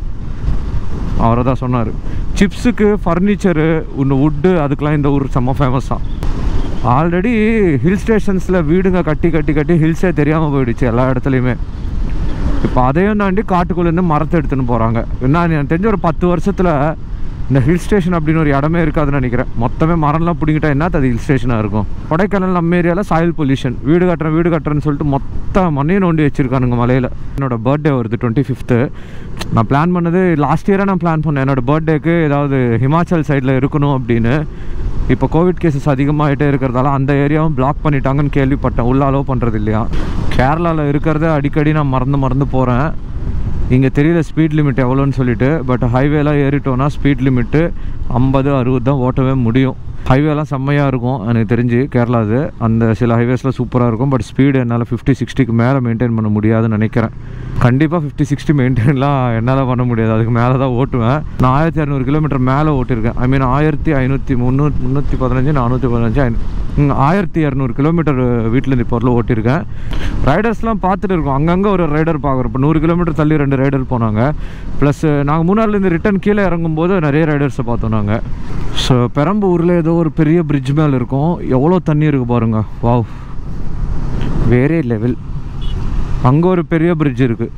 அவரை தான் சொன்னார் சிப்ஸுக்கு ஃபர்னிச்சரு இன்னும் வுட்டு அதுக்கெலாம் இந்த ஊர் செம்ம ஃபேமஸ் தான் ஆல்ரெடி ஹில் ஸ்டேஷன்ஸில் வீடுங்க கட்டி கட்டி கட்டி ஹில்ஸே தெரியாமல் போயிடுச்சு எல்லா இடத்துலையுமே இப்போ அதையும் தாண்டி காட்டுக்குள்ளேருந்து மரத்தை எடுத்துன்னு போகிறாங்க என்ன எனக்கு தெரிஞ்ச ஒரு பத்து வருஷத்தில் இந்த ஹில் ஸ்டேஷன் அப்படின்னு ஒரு இடமே இருக்காதுன்னு நினைக்கிறேன் மொத்தமே மரம்லாம் பிடிங்கிட்டா என்ன அது ஹில் ஸ்டேஷனாக இருக்கும் கொடைக்கானல் நம்ம ஏரியாவில் சாயில் பொல்யூஷன் வீடு கட்டுறேன் வீடு கட்டுறேன்னு சொல்லிட்டு மொத்த மண்ணையும் நோண்டி வச்சுருக்கானுங்க மலையில் என்னோட பர்த்டே வருது டுவெண்ட்டி ஃபிஃப்த்து நான் பிளான் பண்ணது லாஸ்ட் இயராக நான் பிளான் பண்ணேன் என்னோட பர்த்டேக்கு ஏதாவது ஹிமாச்சல் சைடில் இருக்கணும் அப்படின்னு இப்போ கோவிட் கேசஸ் அதிகமாகிட்டே இருக்கிறதால அந்த ஏரியாவும் பிளாக் பண்ணிட்டாங்கன்னு கேள்விப்பட்டேன் உள்ள அலோவ் பண்ணுறது இல்லையா கேரளாவில் இருக்கிறத அடிக்கடி நான் மறந்து மறந்து போகிறேன் இங்கே தெரியல ஸ்பீட் லிமிட் எவ்வளோன்னு சொல்லிட்டு பட் ஹைவேலாம் ஏறிட்டோன்னா ஸ்பீட் லிமிட்டு ஐம்பது அறுபது தான் ஓட்டவே முடியும் ஹைவேலாம் செம்மையாக இருக்கும் எனக்கு தெரிஞ்சு கேரளா அது அந்த சில ஹைவேஸில் சூப்பராக இருக்கும் பட் ஸ்பீடு என்னால் ஃபிஃப்டி சிக்ஸ்டிக்கு மேலே மெயின்டைன் பண்ண முடியாதுன்னு நினைக்கிறேன் கண்டிப்பாக ஃபிஃப்டி சிக்ஸ்டி மெயின்டைன்லாம் என்னால் பண்ண முடியாது அதுக்கு மேலே தான் ஓட்டுவேன் நான் ஆயிரத்தி இரநூறு கிலோமீட்டர் மேலே ஓட்டியிருக்கேன் ஐ மீன் ஆயிரத்தி ஐநூற்றி முந்நூற்றி முந்நூற்றி பதினஞ்சு நானூற்றி பதினஞ்சு ஐநூ- ம், ஆயிரத்தி இரநூறு கிலோமீட்டர் வீட்டிலேருந்து இப்போ வரல ஓட்டியிருக்கேன் ரைடர்ஸ்லாம் பார்த்துட்டு இருக்கோம் அங்கங்கே ஒரு ரைடர் பார்க்குறோம் இப்போ நூறு கிலோமீட்டர் தள்ளி ரெண்டு ரைடர் போனாங்க ப்ளஸ் நாங்கள் மூணாறுலேருந்து ரிட்டர்ன் கீழே இறங்கும்போது நிறைய ரைடர்ஸை பார்த்தோம் நாங்கள் ஸோ பெரம்பூரில் ஏதோ ஒரு பெரிய பிரிட்ஜ் மேலே இருக்கும் எவ்வளோ தண்ணி இருக்குது பாருங்க வாவ் வேறே லெவல் அங்கே ஒரு பெரிய பிரிட்ஜ் இருக்குது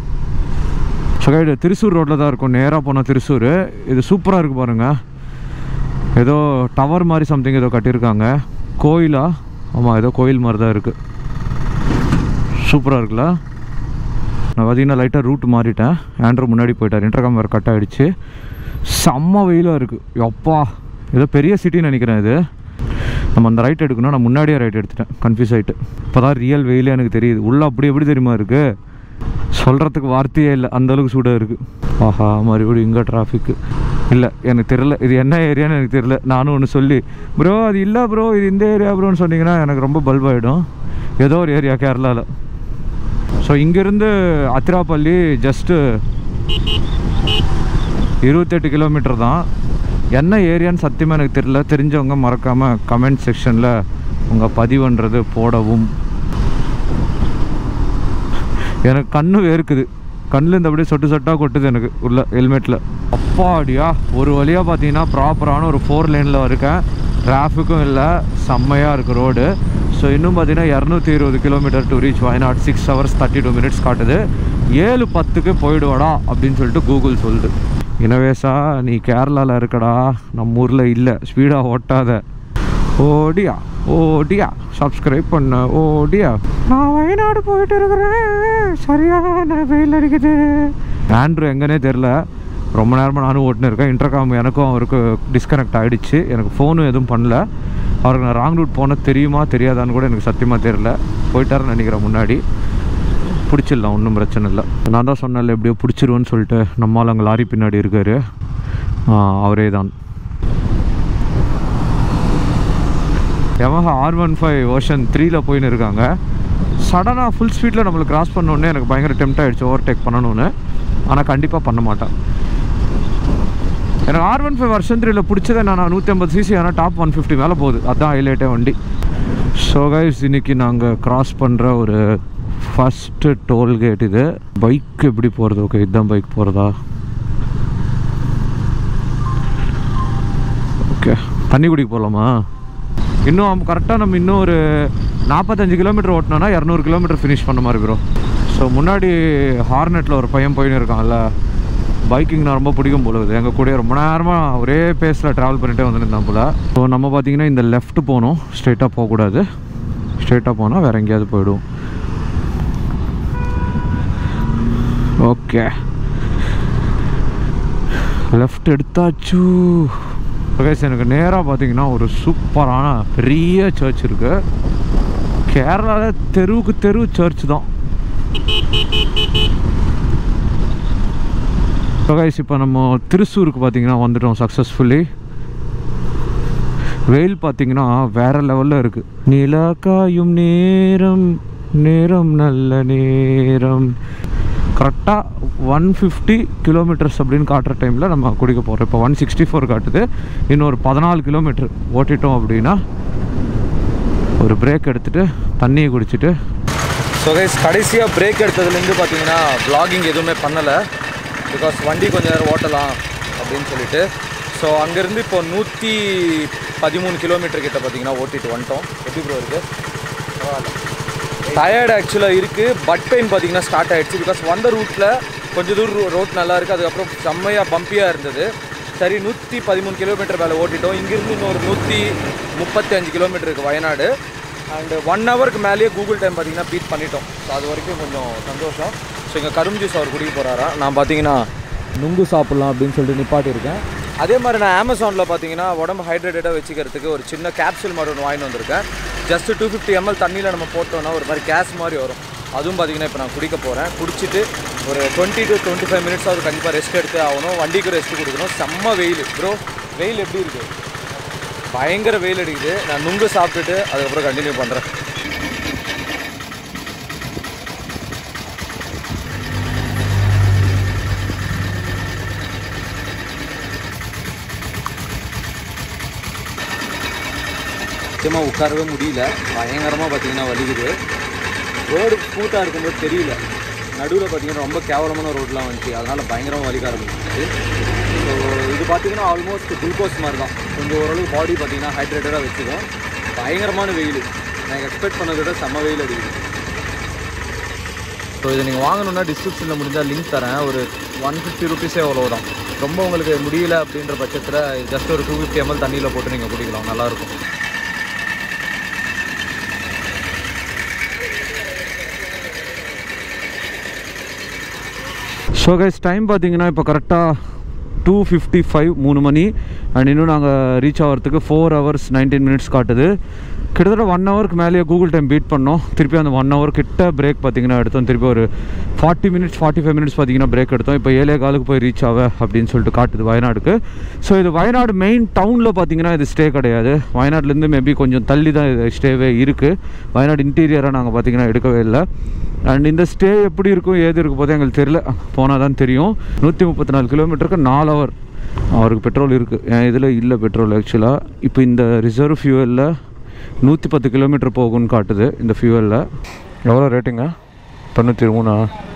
ஸோ கைடு திருச்சூர் ரோட்டில் தான் இருக்கும் நேராக போனால் திருச்சூர் இது சூப்பராக இருக்குது பாருங்கள் ஏதோ டவர் மாதிரி சம்திங் ஏதோ கட்டியிருக்காங்க கோயிலா ஆமாம் ஏதோ கோயில் மாதிரி தான் இருக்குது சூப்பராக இருக்குல்ல நான் பார்த்தீங்கன்னா லைட்டாக ரூட் மாறிட்டேன் ஆண்ட்ரோ முன்னாடி போயிட்டார் இன்டர்காம் வேறு கட் ஆகிடுச்சு செம்ம வெயிலாக இருக்குது எப்பா ஏதோ பெரிய சிட்டின்னு நினைக்கிறேன் இது நம்ம அந்த ரைட் எடுக்கணும் நான் முன்னாடியே ரைட் எடுத்துட்டேன் கன்ஃபியூஸ் ஆகிட்டு இப்போ தான் ரியல் வெயிலே எனக்கு தெரியுது உள்ளே அப்படி எப்படி தெரியுமா இருக்குது சொல்கிறதுக்கு வார்த்தையே இல்லை அந்த அளவுக்கு சூடாக இருக்குது ஆஹா மறுபடியும் இங்கே டிராஃபிக்கு இல்லை எனக்கு தெரில இது என்ன ஏரியான்னு எனக்கு தெரில நானும் ஒன்று சொல்லி ப்ரோ அது இல்லை ப்ரோ இது இந்த ஏரியா ப்ரோன்னு சொன்னீங்கன்னா எனக்கு ரொம்ப பல்ப் ஆகிடும் ஏதோ ஒரு ஏரியா கேரளாவில் ஸோ இங்கேருந்து அத்திராப்பள்ளி ஜஸ்ட்டு இருபத்தெட்டு கிலோமீட்டர் தான் என்ன ஏரியான்னு சத்தியமாக எனக்கு தெரியல தெரிஞ்சவங்க மறக்காமல் கமெண்ட் செக்ஷனில் உங்கள் பதிவுன்றது போடவும் எனக்கு கண்ணு வேர்க்குது கண்ணில் இந்த அப்படியே சொட்டு சொட்டாக கொட்டுது எனக்கு உள்ள ஹெல்மெட்டில் அப்பாடியா ஒரு வழியாக பார்த்தீங்கன்னா ப்ராப்பரான ஒரு ஃபோர் லேனில் இருக்கேன் டிராஃபிக்கும் இல்லை செம்மையாக இருக்குது ரோடு ஸோ இன்னும் பார்த்தீங்கன்னா இரநூத்தி இருபது kilometre to reach Wayanad six hours thirty two minutes காட்டுது ஏழு பத்துக்கு போயிடுவாடா அப்படின்னு சொல்லிட்டு கூகுள் சொல்லுது இனவேஷா நீ கேரளாவில் இருக்கடா நம்ம ஊரில் இல்லை ஸ்பீடாக ஓட்டாத ஓடியா ஓடியா சப்ஸ்கிரைப் பண்ண ஓடியா நான் வயநாடு போயிட்டு இருக்கிறேன் சரியான வெயில் அடிக்குது ஆண்ட்ரு எங்கன்னே தெரில ரொம்ப நேரமாக நானும் ஓட்டுன்னு இருக்கேன் இன்டர்காம் எனக்கும் அவருக்கு டிஸ்கனெக்ட் ஆகிடுச்சு எனக்கு ஃபோனும் எதுவும் பண்ணல அவருக்கு நான் ராங் ரூட் போனது தெரியுமா தெரியாதான்னு கூட எனக்கு சத்தியமாக தெரில போயிட்டாருன்னு நினைக்கிறேன் முன்னாடி பிடிச்சிடலாம் ஒன்றும் பிரச்சனை இல்லை நான் தான் சொன்னேன்ல எப்படியோ பிடிச்சிருவேன்னு சொல்லிட்டு நம்மால் அங்கே லாரி பின்னாடி இருக்கார் அவரே தான் Yamaha R one five version த்ரீயில் போயின்னு இருக்காங்க சடனாக ஃபுல் ஸ்பீடில் நம்மளுக்கு கிராஸ் பண்ணோடனே எனக்கு பயங்கர டெம்ட் ஆகிடுச்சு ஓவர்டேக் பண்ணணும்னு ஆனால் கண்டிப்பாக பண்ண மாட்டேன் எனக்கு ஆர் ஒன் ஃபைவ் வருஷம் த்ரீல பிடிச்சது நான் நூற்றி ஐம்பது சிசி ஆனால் டாப் ஒன் ஃபிஃப்டி மேலே போகுது அதுதான் ஹைலைட்டே வண்டி ஸோ கைஸ் இன்னைக்கு நாங்கள் கிராஸ் பண்ணுற ஒரு ஃபஸ்ட்டு டோல்கேட் இது பைக் எப்படி போகிறது ஓகே இதுதான் பைக் போகிறதா ஓகே தண்ணி குடிக்க போகலாமா இன்னும் கரெக்டாக நம்ம இன்னும் ஒரு நாற்பத்தஞ்சு கிலோமீட்டர் ஓட்டினோன்னா இரநூறு கிலோமீட்டர் ஃபினிஷ் பண்ண மாதிரி ப்ரோ ஸோ முன்னாடி ஹார்னெட்டில் ஒரு பையன் போயின்னு இருக்கான்ல பைக்கிங் நான் ரொம்ப பிடிக்கும் போல இருக்குது எங்கள் கூட ரொம்ப நேரமாக ஒரே பேஸில் ட்ராவல் பண்ணிகிட்டே வந்துருந்தான் போல் ஸோ நம்ம பார்த்தீங்கன்னா இந்த லெஃப்ட் போகணும் ஸ்ட்ரெயிட்டாக போகக்கூடாது ஸ்ட்ரெயிட்டாக போனால் வேறு எங்கேயாவது போயிடுவோம் ஓகே லெஃப்ட் எடுத்தாச்சு கைஸ் எனக்கு நேராக பார்த்தீங்கன்னா ஒரு சூப்பரான பெரிய சர்ச் இருக்கு கேரளாவில் தெருவுக்கு தெரு சர்ச் தான் கைஸ் இப்போ நம்ம திருச்சூருக்கு பார்த்தீங்கன்னா வந்துட்டோம் சக்ஸஸ்ஃபுல்லி வெயில் பார்த்தீங்கன்னா வேற லெவலில் இருக்கு நிலா காயும் நேரம் நேரம் நல்ல நேரம் கரெக்டாக ஒன் ஃபிஃப்டி கிலோமீட்டர்ஸ் அப்படின்னு காட்டுற டைமில் நம்ம குடிக்க போகிறோம் இப்போ ஒன் சிக்ஸ்டி ஃபோர் காட்டுது இன்னொரு பதினாலு கிலோமீட்டர் ஓட்டிட்டோம் அப்படின்னா ஒரு பிரேக் எடுத்துட்டு தண்ணியை குடிச்சிட்டு ஸோ கைஸ் கடைசியாக பிரேக் எடுத்ததுலேருந்து பார்த்தீங்கன்னா vlogging எதுவுமே பண்ணலை பிகாஸ் வண்டி கொஞ்ச நேரம் ஓட்டலாம் அப்படின்னு சொல்லிட்டு ஸோ அங்கேருந்து இப்போ நூற்றி பதிமூணு கிலோமீட்டர் கிட்ட பார்த்தீங்கன்னா ஓட்டிட்டு வந்துட்டோம் எப்படி ப்ரோ இருக்குது டயர்டு ஆக்சுவலாக இருக்குது பட் பெயின் பார்த்தீங்கன்னா ஸ்டார்ட் ஆயிடுச்சு பிகாஸ் வந்த ரூட்டில் கொஞ்சம் தூரம் ரோட் நல்லா இருக்குது அதுக்கப்புறம் செம்மையாக பம்பியாக இருந்தது சரி நூற்றி பதிமூணு கிலோமீட்டர் மேலே ஓட்டிட்டோம் இங்கேருந்து இன்னொரு நூற்றி முப்பத்தி அஞ்சு கிலோமீட்டர் இருக்குது வயநாடு அண்டு ஒன் ஹவருக்கு மேலேயே கூகுள் டைம் பார்த்தீங்கன்னா பீட் பண்ணிட்டோம் ஸோ அது வரைக்கும் கொஞ்சம் சந்தோஷம் ஸோ இங்கே கரும்பு ஜூஸ் அவர் குடிக்க போகிறாரா நான் பார்த்தீங்கன்னா நுங்கு சாப்பிட்லாம் அப்படின்னு சொல்லிட்டு நிப்பாட்டியிருக்கேன் அதே மாதிரி நான் அமேசானில் பார்த்தீங்கன்னா உடம்பு ஹைட்ரேட்டடாக வச்சுக்கிறதுக்கு ஒரு சின்ன கேப்சூல் மாதிரி ஒன்று வாங்கிட்டு வந்திருக்கேன் ஜஸ்ட் டூ ஃபிஃப்டி எம்எல் தண்ணியில் நம்ம போட்டோம்னா ஒரு மாதிரி கேஸ் மாதிரி வரும் அதுவும் பார்த்தீங்கன்னா இப்போ நான் குடிக்க போகிறேன் குடிச்சிட்டு ஒரு twenty to twenty five minutes ஆகுது கண்டிப்பாக ரெஸ்ட் எடுத்து ஆகணும் வண்டிக்கு ரெஸ்ட் கொடுக்கணும் செம்ம வெயில் ப்ரோ வெயில் எப்படி இருக்குது பயங்கர வெயில் அடிக்குது நான் நுங்கு சாப்பிட்டுட்டு அதுக்கப்புறம் கண்டினியூ பண்ணுறேன் சத்தியமாக உட்காரவே முடியல பயங்கரமாக பார்த்தீங்கன்னா வலிக்குது ரோடு ஸ்மூத்தாக இருக்கும்போது தெரியல நடுவில் பார்த்தீங்கன்னா ரொம்ப கேவலமான ரோட்லாம் வந்துச்சு அதனால் பயங்கரமாக வலிக்க ஆரம்பிச்சிச்சு ஸோ இது பார்த்தீங்கன்னா ஆல்மோஸ்ட் குளுக்கோஸ் மாதிரி தான் கொஞ்சம் ஓரளவு பாடி பார்த்தீங்கன்னா ஹைட்ரேட்டடாக வச்சுக்கும் பயங்கரமான வெயில் நான் எக்ஸ்பெக்ட் பண்ணதை விட செம்ம வெயில் அடிக்குது ஸோ இதை நீங்கள் வாங்கணுன்னா டிஸ்கிரிப்ஷனில் முடிஞ்சால் லிங்க் தரேன் ஒரு ஒன் ஃபிஃப்டி ருபீஸே அவ்வளோ தான் ரொம்ப உங்களுக்கு முடியல அப்படின்ற பட்சத்தில் ஜஸ்ட் ஒரு டூ ஃபிஃப்டி எம்எல் தண்ணியில் போட்டு நீங்கள் குடிக்கலாம் நல்லாயிருக்கும் ஸோ கைஸ் டைம் பார்த்தீங்கன்னா இப்போ கரெக்டாக டூ ஃபிஃப்டி ஃபைவ் மூணு மணி அண்ட் இன்னும் நாங்கள் ரீச் ஆகிறதுக்கு ஃபோர் ஹவர்ஸ் நைன்டீன் மினிட்ஸ் காட்டுது கிட்டத்தட்ட ஒன் ஹவருக்கு மேலேயே கூகுள் டைம் பீட் பண்ணோம் திருப்பி அந்த ஒன் ஹவர் கிட்ட பிரேக் பார்த்தீங்கன்னா எடுத்தோம் திருப்பி ஒரு forty minutes forty five minutes பார்த்தீங்கன்னா பிரேக் எடுத்தோம் இப்போ ஏழே காலுக்கு போய் ரீச் ஆக அப்படின்னு சொல்லிட்டு காட்டுது வயநாடுக்கு ஸோ இது வயநாடு மெயின் டவுனில் பார்த்தீங்கன்னா இது ஸ்டே கிடையாது வயநாட்டிலேருந்து மேபி கொஞ்சம் தள்ளி தான் இது ஸ்டேவே இருக்குது வயநாடு இன்டீரியராக நாங்கள் பார்த்தீங்கன்னா எடுக்கவே இல்லை அண்ட் இந்த ஸ்டே எப்படி இருக்கும் ஏது இருக்கும் போதே எங்களுக்கு தெரியல போனால் தான் தெரியும் நூற்றி முப்பத்தி நாலு கிலோமீட்டருக்கு நாலு ஹவர் அவருக்கு பெட்ரோல் இருக்குது என் இதில் இல்லை பெட்ரோல் ஆக்சுவலாக இப்போ இந்த ரிசர்வ் ஃபியூவலில் நூற்றி பத்து கிலோமீட்டர் போகும்னு காட்டுது இந்த ஃபியூவலில் எவ்வளோ ரேட்டுங்க தொண்ணூற்றி மூணா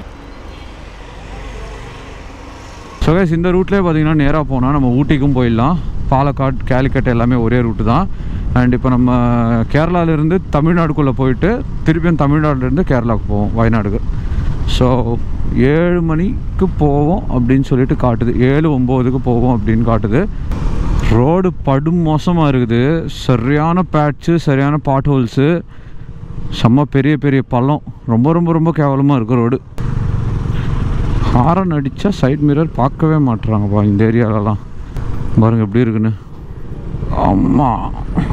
ஸோ கைஸ் இந்த ரூட்லேயே பார்த்தீங்கன்னா நேராக போனால் நம்ம ஊட்டிக்கும் போயிடலாம் பாலக்காடு கேலிக்கட் எல்லாமே ஒரே ரூட்டு தான் அண்ட் இப்போ நம்ம கேரளாவிலேருந்து தமிழ்நாடுக்குள்ளே போயிட்டு திருப்பியும் தமிழ்நாடுலேருந்து கேரளாவுக்கு போவோம் வயநாடுக்கு ஸோ ஏழு மணிக்கு போவோம் அப்படின்னு சொல்லிட்டு காட்டுது ஏழு ஒம்போதுக்கு போவோம் அப்படின்னு காட்டுது ரோடு படும் மோசமாக இருக்குது சரியான பேட்ச்சு சரியான பாட் ஹோல்ஸு செம்ம பெரிய பெரிய பள்ளம் ரொம்ப ரொம்ப ரொம்ப கேவலமாக இருக்குது ரோடு ஹாரன் அடித்தா சைட் மிரர் பார்க்கவே மாட்டுறாங்கப்பா இந்த ஏரியாலலாம் பாருங்க எப்படி இருக்குன்னு ஆமாம்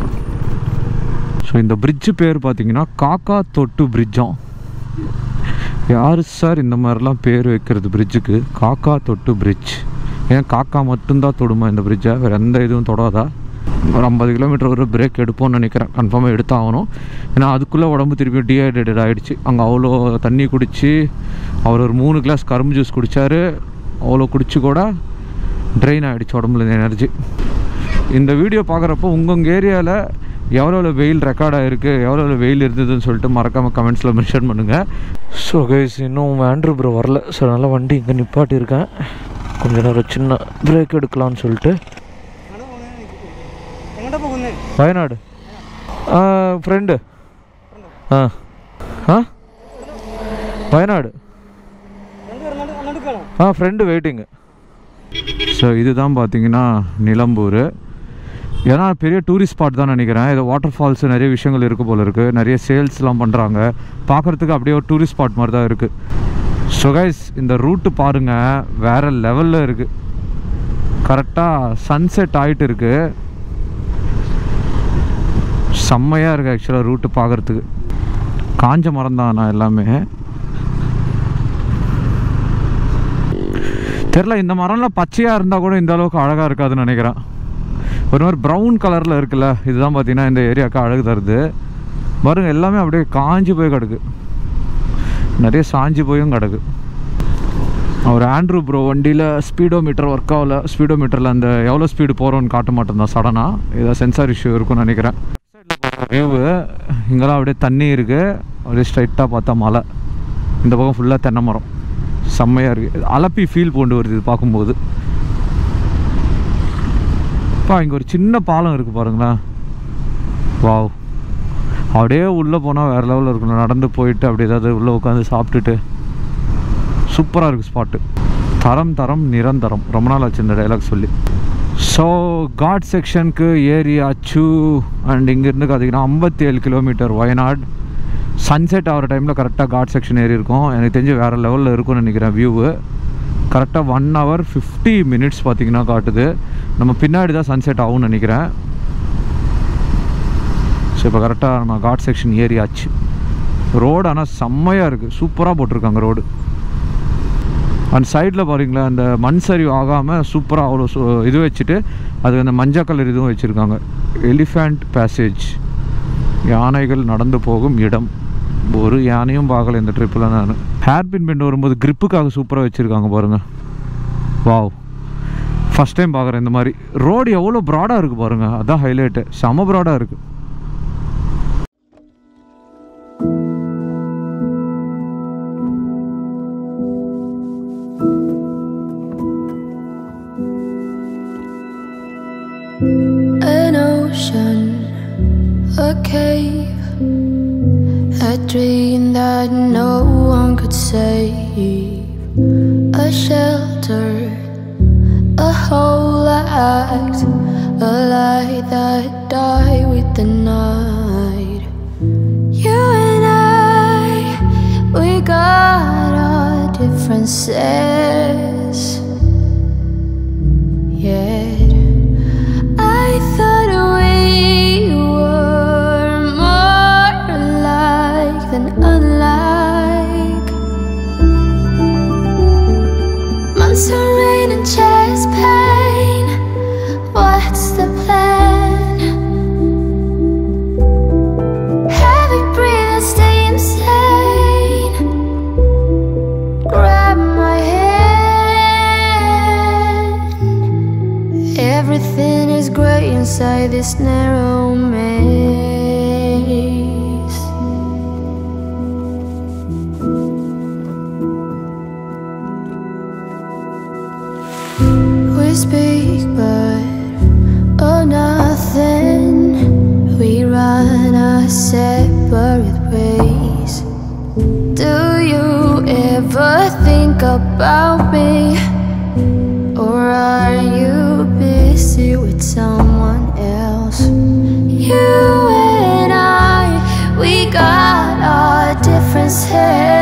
ஸோ இந்த பிரிட்ஜு பேர் பார்த்தீங்கன்னா காக்கா தொட்டு பிரிட்ஜாம் யார் சார் இந்த மாதிரிலாம் பேர் வைக்கிறது பிரிட்ஜுக்கு காக்கா தொட்டு பிரிட்ஜ் ஏன் காக்கா மட்டும்தான் தொடுமா இந்த பிரிட்ஜை வேறு எந்த இதுவும் தொடாதா ஒரு ஐம்பது கிலோமீட்டர் ஒரு பிரேக் எடுப்போம்னு நினைக்கிறேன் கன்ஃபார்மாக எடுத்தாகணும் ஏன்னா அதுக்குள்ளே உடம்பு திருப்பி டீஹைட்ரேட்டட் ஆகிடுச்சு அங்கே அவ்வளோ தண்ணி குடித்து அவர் ஒரு மூணு கிளாஸ் கரும்பு ஜூஸ் குடித்தாரு அவ்வளோ குடிச்சு கூட ட்ரெயின் ஆகிடுச்சு உடம்புல இந்த எனர்ஜி இந்த வீடியோ பார்க்குறப்போ உங்கள் ஏரியாவில் எவ்வளோ எவ்வளோ வெயில் ரெக்கார்ட் ஆகிருக்கு எவ்வளோ எவ்வளோ வெயில் இருந்ததுன்னு சொல்லிட்டு மறக்காமல் கமெண்ட்ஸில் மென்ஷன் பண்ணுங்கள் ஸோ கைஸ் இன்னும் ஆண்ட்ரூ ப்ரோ வரல ஸோ அதனால் வண்டி இங்கே நிப்பாட்டியிருக்கேன் கொஞ்ச நேரம் சின்ன பிரேக் எடுக்கலாம்னு சொல்லிட்டு வயநாடு ஃப்ரெண்டு ஆ ஆ வயநாடு ஆ ஃப்ரெண்டு வெயிட்டிங்கு ஸோ இதுதான் பார்த்தீங்கன்னா நிலம்பூர் ஏன்னா பெரிய டூரிஸ்ட் ஸ்பாட் தான் நினைக்கிறேன் இது வாட்டர் ஃபால்ஸ் நிறைய விஷயங்கள் இருக்குது போல இருக்குது நிறைய சேல்ஸ்லாம் பண்ணுறாங்க பார்க்குறதுக்கு அப்படியே ஒரு டூரிஸ்ட் ஸ்பாட் மாதிரி தான் இருக்குது ஸோ கைஸ் இந்த ரூட்டு பாருங்கள் வேறு லெவலில் இருக்குது கரெக்டாக சன்செட் ஆகிட்டு இருக்குது செம்மையாக இருக்குது ஆக்சுவலாக ரூட்டு பார்க்குறதுக்கு காஞ்ச மரம் தான் நான் எல்லாமே தெரில இந்த மரம்லாம் பச்சையாக இருந்தால் கூட இந்த அளவுக்கு அழகாக இருக்காதுன்னு நினைக்கிறேன் ஒரு மாதிரி ப்ரௌன் கலரில் இருக்குல்ல இதுதான் பார்த்தீங்கன்னா இந்த ஏரியாவுக்கு அழகு தருது பாருங்க எல்லாமே அப்படியே காஞ்சி போய் கிடக்கு நிறைய சாஞ்சி போயும் கிடக்கு அவர் ஆண்ட்ரூ ப்ரோ வண்டியில் ஸ்பீடோ மீட்டர் ஒர்க் ஆகல ஸ்பீடோ மீட்டரில் அந்த எவ்வளோ ஸ்பீடு போகிறோன்னு காட்ட மாட்டேன் சடனாக ஏதோ சென்சார் இஷ்யூ இருக்கும்னு நினைக்கிறேன் வேவு இங்கெல்லாம் அப்படியே தண்ணி இருக்குது அப்படியே ஸ்ட்ரைட்டாக பார்த்தா மலை இந்த பக்கம் ஃபுல்லாக தென்னை மரம் செம்மையாக இருக்குது அலப்பி ஃபீல் கொண்டு வருது இது பார்க்கும்போது அப்பா இங்கே ஒரு சின்ன பாலம் இருக்குது பாருங்களேன் வாவ் அப்படியே உள்ளே போனால் வேறு லெவலில் இருக்கணும் நடந்து போயிட்டு அப்படி ஏதாவது உள்ளே உட்காந்து சாப்பிட்டுட்டு சூப்பராக இருக்குது ஸ்பாட்டு தரம் தரம் நிரந்தரம் ரொம்ப நாள் ஆச்சு இந்த டைலாக் சொல்லி ஸோ காட் செக்ஷனுக்கு ஏரியாச்சு அண்ட் இங்கேருந்து பார்த்தீங்கன்னா ஐம்பத்தி ஏழு கிலோமீட்டர் வயநாடு சன்செட் ஆகிற டைமில் கரெக்டாக காட் செக்ஷன் ஏறி இருக்கும் எனக்கு தெரிஞ்சு வேறு லெவலில் இருக்கும்னு நினைக்கிறேன் வியூவு கரெக்டாக ஒன் ஹவர் ஃபிஃப்டி மினிட்ஸ் பார்த்தீங்கன்னா காட்டுது நம்ம பின்னாடி தான் சன்செட் ஆகும்னு நினைக்கிறேன் ஸோ இப்போ கரெக்டாக நம்ம காட் செக்ஷன் ஏரியாச்சு ரோடு ஆனால் செம்மையாக இருக்குது சூப்பராக போட்டிருக்காங்க ரோடு அந்த சைடில் பாருங்களேன் அந்த மண் சரிவு ஆகாமல் சூப்பராக அவ்வளோ சு இது வச்சுட்டு அது அந்த மஞ்சள் கலர் இதுவும் வச்சுருக்காங்க எலிஃபண்ட் பேசேஜ் யானைகள் நடந்து போகும் இடம் ஒரு யானையும் பார்க்கல இந்த ட்ரிப்பில் நான் ஹேர்பின் பெண்ட் வரும்போது gripக்காக சூப்பராக வச்சுருக்காங்க பாருங்கள் வாவ் ஃபஸ்ட் டைம் பார்க்குறேன் இந்த மாதிரி ரோடு எவ்வளோ ப்ராடாக இருக்குது பாருங்கள் அதான் ஹைலைட்டு செம ப்ராடாக இருக்குது An ocean, a cave, a dream that no one could save, a shelter, a whole act, a light that died with the night. You and I, we got our differences. Yet I thought we were more alike than unlike. Months of rain and chest pain. What's the plan? Heavy breathing, stay insane. Grab my hand. Everything is grey inside this narrow maze. We speak, but oh, nothing. We run our separate ways. Do you ever think about me? Or are you busy with someone else? You and I, we got our differences.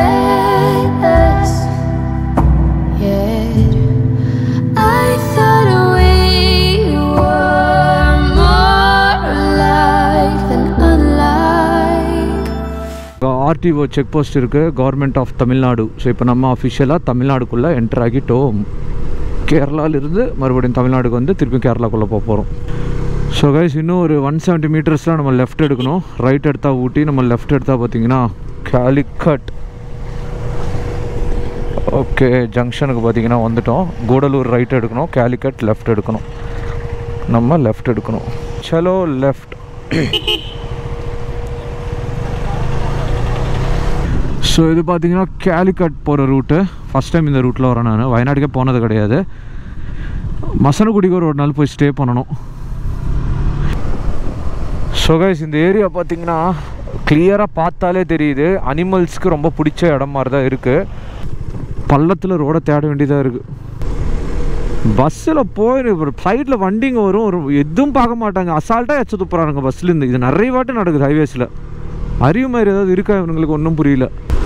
Yet I thought we were more alike than unlike. RTO check post இருக்குது கவர்மெண்ட் ஆஃப் தமிழ்நாடு ஸோ இப்போ நம்ம அஃபிஷியலாக தமிழ்நாடுக்குள்ளே என்டர் ஆகிட்டோம் கேரளாவிலிருந்து மறுபடியும் தமிழ்நாடுக்கு வந்து திருப்பி கேரளாக்குள்ளே போக போகிறோம் ஸோ கைஸ் இன்னும் ஒரு ஒன் செவன்ட்டி மீட்டர்ஸில் நம்ம லெஃப்ட் எடுக்கணும் ரைட் எடுத்தால் ஊட்டி நம்ம லெஃப்ட் எடுத்தால் பார்த்தீங்கன்னா காலிக்கட் ஓகே ஜங்ஷனுக்கு பார்த்தீங்கன்னா வந்துட்டோம் கூடலூர் ரைட் எடுக்கணும் கேலிக்கட் லெஃப்ட் எடுக்கணும் நம்ம லெஃப்ட் எடுக்கணும் சலோ லெஃப்ட் ஸோ இது பார்த்தீங்கன்னா கேலிக்கட் போகிற ரூட்டு ஃபஸ்ட் டைம் இந்த ரூட்டில் வரேன் நான் வயநாட்டுக்கே போனது கிடையாது மசனகுடிக்கு ஒரு ஒரு நாள் போய் ஸ்டே பண்ணணும் ஸோ கைஸ் இந்த ஏரியா பார்த்தீங்கன்னா கிளியராக பார்த்தாலே தெரியுது அனிமல்ஸ்க்கு ரொம்ப பிடிச்ச இடம் மாதிரி தான் இருக்குது பள்ளத்தில் ரோடை தேட வேண்டியதாக இருக்குது பஸ்ஸில் போய் ஒரு சைடில் வண்டிங்க வரும் ஒரு எதுவும் பார்க்க மாட்டாங்க அசால்ட்டாக எச்ச துப்புறானுங்க பஸ்லேருந்து இது நிறைய வாட்டி நடக்குது ஹைவேஸில் அறிவு மாதிரி ஏதாவது இருக்கா இவங்களுக்கு ஒன்றும் புரியல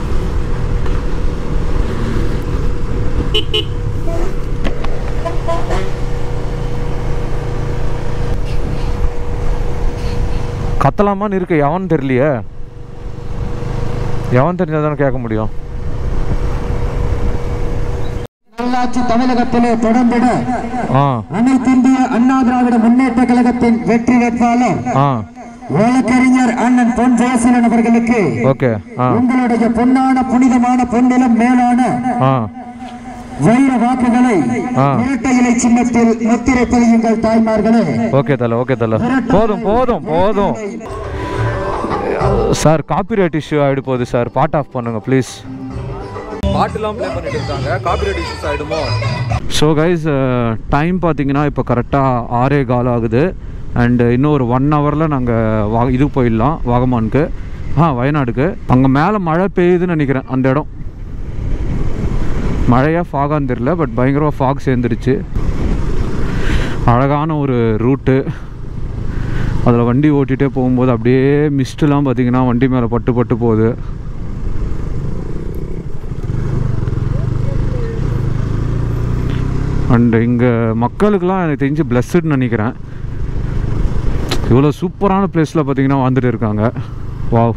கத்தலாமான்னு இருக்கு எவன் தெரியலையே எவன் தெரிஞ்சால் தானே கேட்க முடியும் நல்லாட்சி தமிழகத்திலே தொடர்ந்திட ஆ அனைத்து இந்திய அண்ணா திராவிட முன்னேற்ற கழகத்தின் வெற்றி வேட்பாளர் ஆ வழக்கறிஞர் அண்ணன் பொன் ஜெயசீலன் அவர்களுக்கு ஓகே ஆ உங்களுடைய பொன்னான புனிதமான பொன்னிலம் மேலான ஆ வைர வாக்குகளை ஆ. இரட்டை இலை சின்னத்தில் முத்திரை பதியுங்கள் தாய்மார்களே ஓகே தல ஓகே தல போதும் போதும் போதும் சார் காப்பிரைட் இஷ்யூ ஆகிடு போகுது சார் பாட் ஆஃப் பண்ணுங்க ப்ளீஸ் பாட்டுலாம் ப்ளே பண்ணிட்டு இருக்காங்க காப்பிரைட் இஷ்யூஸ் ஆகிடுமோ ஸோ கைஸ் டைம் பார்த்தீங்கன்னா இப்போ கரெக்டாக ஆறே கால் ஆகுது அண்டு இன்னும் ஒரு ஒன் ஹவரில் நாங்கள் வா இது போயிடலாம் வாகமானுக்கு ஆ வயநாடுக்கு அங்கே மேலே மழை பெய்யுதுன்னு நினைக்கிறேன் அந்த இடம் மழையாக ஃபாகான்னு தெரில பட் பயங்கரமாக ஃபாக் சேர்ந்துருச்சு அழகான ஒரு ரூட்டு அதில் வண்டி ஓட்டிகிட்டே போகும்போது அப்படியே மிஸ்ட்லாம் பார்த்தீங்கன்னா வண்டி மேலே பட்டு பட்டு போகுது அண்ட் இங்கே மக்களுக்கெல்லாம் எனக்கு தெரிஞ்சு பிளஸ்ன்னு நினைக்கிறேன் இவ்வளோ சூப்பரான பிளேஸில் பார்த்தீங்கன்னா வாழ்ந்துட்டு இருக்காங்க வாவ்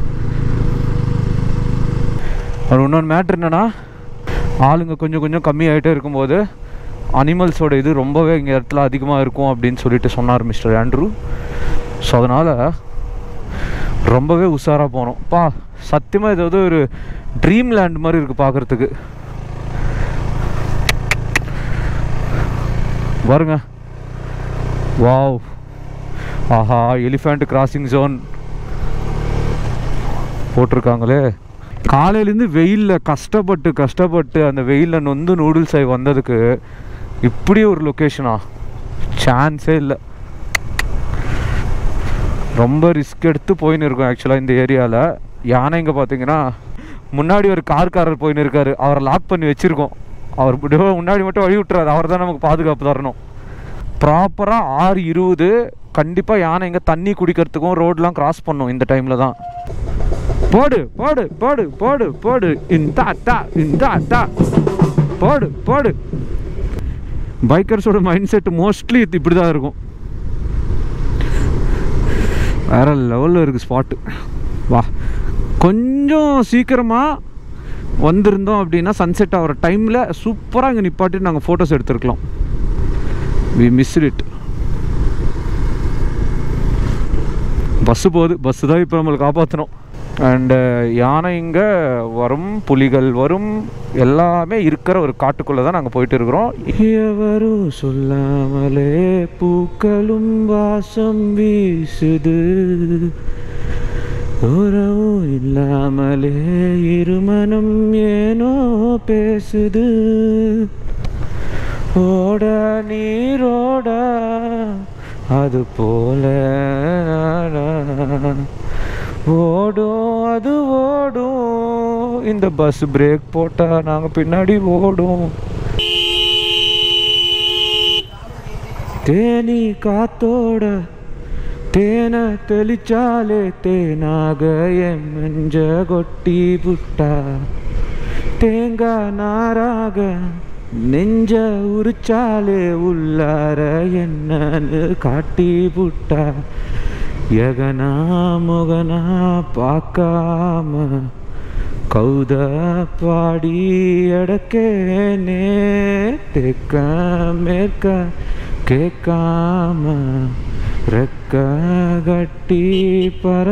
ஒரு இன்னொன்று மேட்ரு என்னென்னா ஆளுங்க கொஞ்சம் கொஞ்சம் கம்மியாகிட்டே இருக்கும்போது அனிமல்ஸோட இது ரொம்பவே இங்கே இடத்துல அதிகமாக இருக்கும் அப்படின்னு சொல்லிட்டு சொன்னார் மிஸ்டர் ஆண்ட்ரூ ஸோ அதனால் ரொம்பவே உஷாராக போனோம் பா சத்தியமாக இது வந்து ஒரு ட்ரீம் லேண்ட் மாதிரி இருக்குது பார்க்குறதுக்கு பாருங்க வாவ் ஆஹா எலிஃபண்ட் கிராசிங் ஜோன் போட்டிருக்காங்களே காலையிலேருந்து வெயிலில் கஷ்டப்பட்டு கஷ்டப்பட்டு அந்த வெயிலில் நொந்து நூடுல்ஸ் ஆகி வந்ததுக்கு இப்படி ஒரு லொக்கேஷனா சான்ஸே இல்லை ரொம்ப ரிஸ்க் எடுத்து போயின்னு இருக்கோம் ஆக்சுவலாக இந்த ஏரியாவில் யானை இங்கே பார்த்தீங்கன்னா முன்னாடி ஒரு கார்காரர் போயின்னு இருக்காரு அவரை லாக் பண்ணி வச்சுருக்கோம் அவர் இப்படியே முன்னாடி மட்டும் வழி விட்டுறாரு அவர் தான் நமக்கு பாதுகாப்பு தரணும் ப்ராப்பராக ஆறு இருபது கண்டிப்பாக யானை இங்கே தண்ணி குடிக்கிறதுக்கும் ரோடெலாம் கிராஸ் பண்ணும் இந்த டைமில் தான் போடு போடு போடு போடு போடு இந்த அத்தா இந்த அத்தா போடு போடு பைக்கர்ஸோட மைண்ட் செட் மோஸ்ட்லி இப்படி தான் இருக்கும் வேற லெவலில் இருக்குது ஸ்பாட்டு வா கொஞ்சம் சீக்கிரமாக வந்திருந்தோம் அப்படின்னா சன்செட் ஆகிற டைமில் சூப்பராக இங்கே நிப்பாட்டி நாங்கள் ஃபோட்டோஸ் எடுத்துருக்கலாம் வி மிஸ் இட் பஸ்ஸு போகுது பஸ்ஸு தான் இப்போ நம்மளை காப்பாற்றணும் அண்டு யானை இங்கே வரும் புலிகள் வரும் எல்லாமே இருக்கிற ஒரு காட்டுக்குள்ளே தான் நாங்கள் போயிட்டு இருக்கிறோம் எவரும் சொல்லாமலே பூக்களும் வாசம் வீசுது உறவும் இல்லாமலே இருமனம் ஏனோ பேசுது ஓட நீரோட அது போல ஓடும் அது ஓடும் இந்த பஸ் பிரேக் போட்டா நாங்கள் பின்னாடி ஓடும் தேனி காத்தோட தேனை தெளிச்சாலே தேனாக என் நெஞ்ச கொட்டி புட்டா தேங்காய் நாராக நெஞ்ச உரிச்சாலே உள்ளார என்னன்னு காட்டி புட்டா எகனா முகனா பார்க்காம கௌத பாடி எடக்கேனே தெக்க மேற்க கேட்காம ரெக்க கட்டி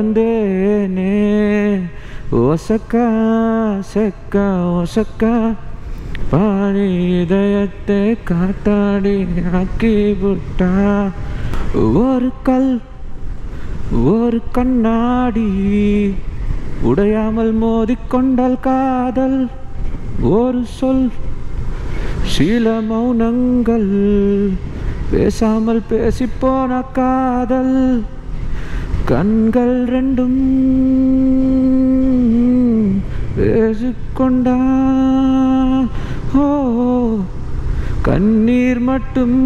பறந்தேனே ஒசக்கா செக்க ஒசக்கா பாடி இதயத்தை காத்தாடி ஆக்கி விட்டா ஒரு கல் ஒரு கண்ணாடி உடையாமல் மோதிக்கொண்டால் காதல் ஒரு சொல் சில மௌனங்கள் பேசாமல் பேசிப்போன காதல் கண்கள் ரெண்டும் பேசிக்கொண்டா ஓ கண்ணீர் மட்டும்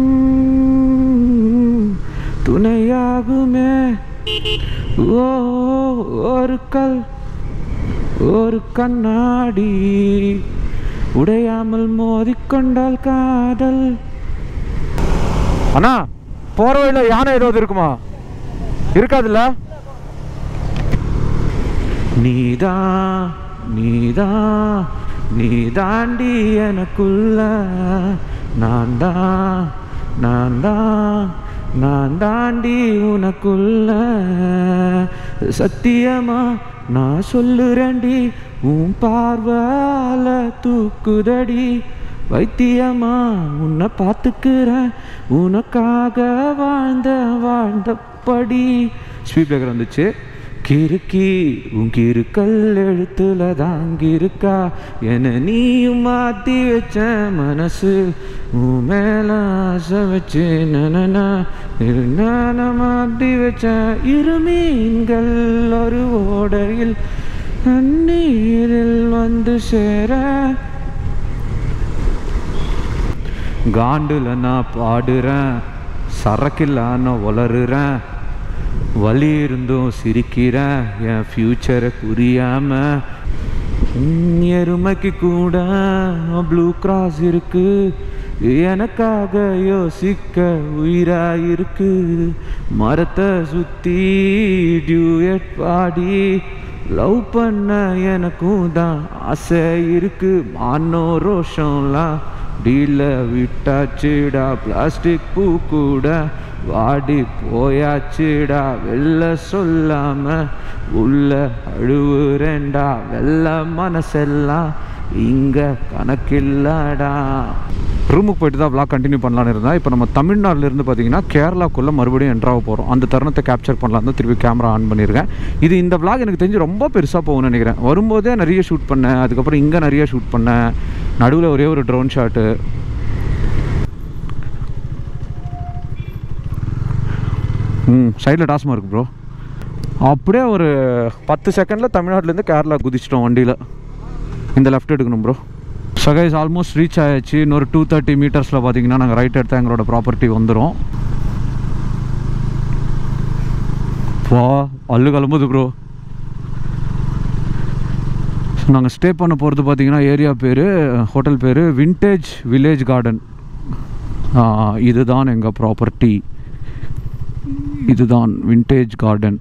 துணையாகுமே ஓ ஒரு கல் ஒரு கண்ணாடி உடையாமல் மோதிக்கொண்டால் காதல் அண்ணா போற வழியில யானை ஏதாவது இருக்குமா இருக்காதுல்ல நீதா நீதா நீ தாண்டி எனக்குள்ள நான் தான் நான் தான் நான் தாண்டி உனக்குள்ள சத்தியமா நான் சொல்லுறேன்டி உன் பார்வால தூக்குதடி வைத்தியமா உன்னை பார்த்துக்கிறேன் உனக்காக வாழ்ந்த வாழ்ந்தபடி ஸ்வீட் பிரேக்கர் வந்துச்சு கிறுக்கி உன் கிறுக்கல் எழுத்துல தாங்கியிருக்கா என நீயும் மாத்தி வச்ச மனசு உன் மேல ஆசை வச்சு நனனா நான மாத்தி வச்ச இரு மீன்கள் ஒரு ஓடையில் தண்ணீரில் வந்து சேர காண்டுல நான் பாடுறேன் சரக்கில்ல நான் வளருறேன் வலி இருந்தும் சிரிக்கிறேன் என் ஃப்யூச்சரை புரியாம உம், எருமைக்கு கூட ப்ளூ கிராஸ் இருக்கு எனக்காக யோசிக்க உயிரா இருக்கு மரத்தை சுத்தி டியூயட் பாடி லவ் பண்ண எனக்கும் தான் ஆசை இருக்கு மானோ ரோஷம்லாம் டீல விட்டாச்சுடா பிளாஸ்டிக் பூ கூட வாடி போயாச்சுடா வெளில சொல்லாம உள்ள அழுவுறேன்டா வெள்ள மனசெல்லாம் இங்க கணக்கில்லடா ரூமுக்கு போயிட்டு தான் vlog கண்டினியூ பண்ணலான்னு இருந்தேன் இப்போ நம்ம தமிழ்நாடுல இருந்து பார்த்தீங்கன்னா கேரளாக்குள்ளே மறுபடியும் என்ட்ராக போகிறோம் அந்த தருணத்தை கேப்சர் பண்ணலாம் தான் திருப்பி கேமரா ஆன் பண்ணியிருக்கேன் இது இந்த vlog எனக்கு தெரிஞ்சு ரொம்ப பெருசாக போகும்னு நினைக்கிறேன் வரும்போதே நிறைய ஷூட் பண்ணேன் அதுக்கப்புறம் இங்கே நிறைய ஷூட் பண்ணேன் நடுவில் ஒரே ஒரு ட்ரோன் ஷாட்டு ம் சைடில் டாஸ்மாக இருக்கு ப்ரோ அப்படியே ஒரு பத்து செகண்டில் தமிழ்நாட்டிலேருந்து கேரளா குதிச்சிட்டோம் வண்டியில் இந்த லெஃப்ட் எடுக்கணும் ப்ரோ சகைஸ் ஆல்மோஸ்ட் ரீச் ஆயாச்சு இன்னொரு டூ தேர்ட்டி மீட்டர்ஸில் பார்த்தீங்கன்னா நாங்கள் ரைட் எடுத்தால் எங்களோட ப்ராப்பர்ட்டி வந்துடும் வா அல்லு கிளம்புது ப்ரோ நாங்கள் ஸ்டே பண்ண போகிறது பார்த்தீங்கன்னா ஏரியா பேர் ஹோட்டல் பேர் விண்டேஜ் வில்லேஜ் கார்டன் இதுதான் எங்கள் ப்ராப்பர்ட்டி இதுதான் விண்டேஜ் கார்டன்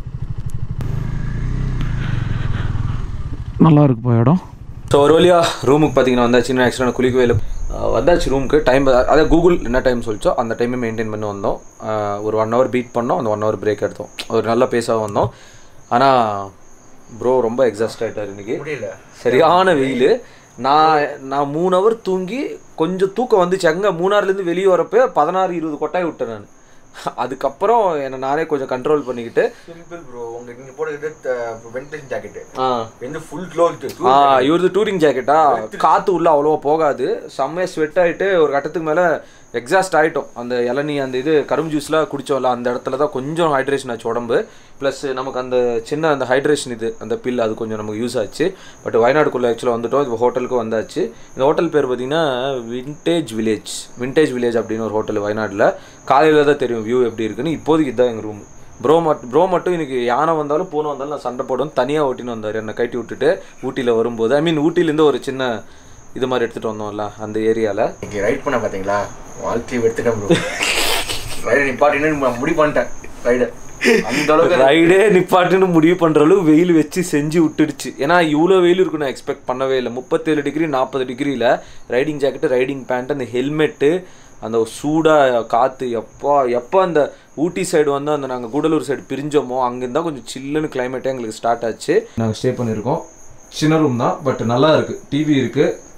நல்லா இருக்குப்பா இடம் ஸோ ஒரு வழியா ரூமுக்கு பார்த்தீங்கன்னா வந்தாச்சு இன்னும் ஆக்சுவலாக நான் குளிக்கவே இல்லை அஹ் வந்தாச்சு ரூமுக்கு டைம் அதாவது கூகுள் என்ன டைம் சொல்லிச்சோ அந்த டைமை மெயின்டைன் பண்ணி வந்தோம் அஹ் ஒரு ஒன் ஹவர் பீட் பண்ணோம் அந்த ஒன் ஹவர் பிரேக் எடுத்தோம் ஒரு நல்ல பேஸாக வந்தோம் ஆனால் ப்ரோ ரொம்ப எக்ஸாஸ்ட் ஆகிட்டார் இன்னைக்கு சரியான வெயில் நான் நான் மூணு ஹவர் தூங்கி கொஞ்சம் தூக்கம் வந்துச்சு அங்கே மூணாறுலேருந்து வெளியே வரப்போ பதினாறு இருபது கொட்டாய் விட்டேன் நான் அதுக்கப்புறம் என்னை நானே கொஞ்சம் கண்ட்ரோல் பண்ணிக்கிட்டு சிம்பிள் ப்ரோ உங்களுக்கு நீங்க போடுறது வென்டிலேஷன் ஜாக்கெட் ஆ வந்து ஃபுல் க்ளோத் ஆ இவரது டூரிங் ஜாக்கெட்டா காற்று உள்ள அவ்வளோவா போகாது செம்மையாக ஸ்வெட் ஆகிட்டு ஒரு கட்டத்துக்கு மேலே எக்ஸாஸ்ட் ஆகிட்டோம் அந்த இளநீ அந்த இது கரும்பு ஜூஸ்லாம் குடிச்சோம்ல அந்த இடத்துல தான் கொஞ்சம் ஹைட்ரேஷன் ஆச்சு உடம்பு ப்ளஸ் நமக்கு அந்த சின்ன அந்த ஹைட்ரேஷன் இது அந்த பில் அது கொஞ்சம் நமக்கு யூஸ் ஆச்சு பட் வயநாடுக்குள்ளே ஆக்சுவலாக வந்துட்டோம் இப்போ ஹோட்டலுக்கு வந்தாச்சு இந்த ஹோட்டல் பேர் பார்த்தீங்கன்னா விண்டேஜ் வில்லேஜ் விண்டேஜ் வில்லேஜ் அப்படின்னு ஒரு ஹோட்டல் வயநாட்டில் காலையில் தான் தெரியும் வியூ எப்படி இருக்குன்னு இப்போதைக்கு இதுதான் எங்கள் ரூம் ப்ரோ மட் ப்ரோ மட்டும் இன்னைக்கு யானை வந்தாலும் பூனை வந்தாலும் நான் சண்டை போடுவேன் தனியாக ஓட்டின்னு வந்தார் என்னை கட்டி விட்டுட்டு ஊட்டியில் வரும்போது ஐ மீன் ஊட்டிலேருந்து ஒரு சின்ன இது மாதிரி எடுத்துகிட்டு வந்தோம்ல அந்த ஏரியாவில் நீங்க ரைட் பண்ண பாத்தீங்களா வாழ்க்கையை எடுத்துட்டேன் ப்ரோ ரைடு நிப்பாட்டின்னு முடிவு பண்ணிட்டேன் ரைடு அந்த அளவுக்கு ரைடே நிப்பாட்டுன்னு முடிவு பண்ணுற அளவு வெயில் வச்சு செஞ்சு விட்டுடுச்சு ஏன்னா இவ்வளோ வெயில் இருக்கும் நான் எக்ஸ்பெக்ட் பண்ணவே இல்லை முப்பத்தேழு டிகிரி நாற்பது டிகிரியில் ரைடிங் ஜாக்கெட்டு ரைடிங் பேண்ட் அந்த ஹெல்மெட்டு அந்த சூடாக காற்று எப்போ எப்போ அந்த ஊட்டி சைடு வந்து அந்த நாங்கள் கூடலூர் சைடு பிரிஞ்சோமோ அங்கேருந்தா கொஞ்சம் சில்லுன்னு கிளைமேட்டே எங்களுக்கு ஸ்டார்ட் ஆச்சு நாங்கள் ஸ்டே பண்ணியிருக்கோம் சின்ன ரூம் தான் பட் நல்லா இருக்குது டிவி இருக்குது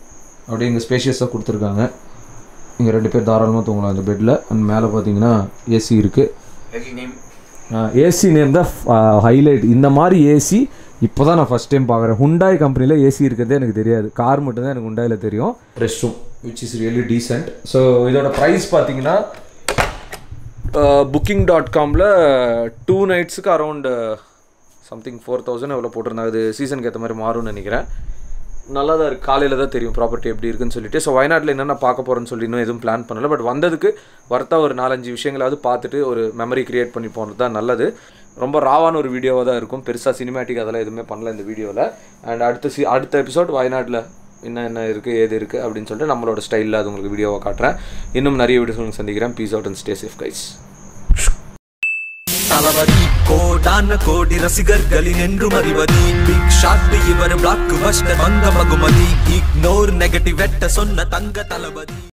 அப்படியே இங்கே ஸ்பேஷியஸாக கொடுத்துருக்காங்க இங்கே ரெண்டு பேர் தாராளமாக தூங்கலாம் இந்த பெட்டில் அண்ட் மேலே பார்த்தீங்கன்னா ஏசி இருக்குது நேம் ஏசி நேம் தான் ஹைலைட் இந்த மாதிரி ஏசி இப்போ தான் நான் ஃபஸ்ட் டைம் பார்க்குறேன் ஹுண்டாய் கம்பெனியில் ஏசி இருக்கிறதே எனக்கு தெரியாது கார் மட்டும்தான் எனக்கு ஹுண்டாயில் தெரியும் rest room which is really decent so இதோட ப்ரைஸ் பார்த்தீங்கன்னா புக்கிங் டாட் காமில் டூ நைட்ஸுக்கு அரௌண்ட் சம்திங் ஃபோர் தௌசண்ட் எவ்வளோ போட்டிருந்தாங்க அது சீசனுக்கு ஏற்ற மாதிரி மாறும்னு நினைக்கிறேன் நல்லா தான் இருக்குது காலையில் தான் தெரியும் ப்ராப்பர்ட்டி எப்படி இருக்குன்னு சொல்லிட்டு ஸோ வயநாட்டில் என்னென்ன பார்க்க போகிறேன்னு சொல்லி இன்னும் எதுவும் பிளான் பண்ணல பட் வந்ததுக்கு வர்த்தா ஒரு நாலஞ்சு விஷயங்களாவது பார்த்துட்டு ஒரு மெமரி கிரியேட் பண்ணி போகிறது தான் நல்லது ரொம்ப ராவான ஒரு வீடியோவாக தான் இருக்கும் பெருசாக சினிமேட்டிக் அதெல்லாம் எதுவுமே பண்ணல இந்த வீடியோவில் அண்ட் அடுத்த சி அடுத்த எபிசோட் வயநாட்டில் என்ன என்ன இருக்குது ஏது இருக்குது அப்படின்னு சொல்லிட்டு நம்மளோட ஸ்டைலில் அது உங்களுக்கு வீடியோவை காட்டுறேன் இன்னும் நிறைய வீடியோஸ் உங்களுக்கு சந்திக்கிறேன் peace out and stay safe guys Thalapathy கோடான கோடி ரசிகர்களின் என்றும் அறிவதி பிக் ஷாட் இவர் பிளாக் பஸ்டர் வந்த மகுமதி இக்னோர் நெகட்டிவ் வெட்ட சொன்ன தங்க தளபதி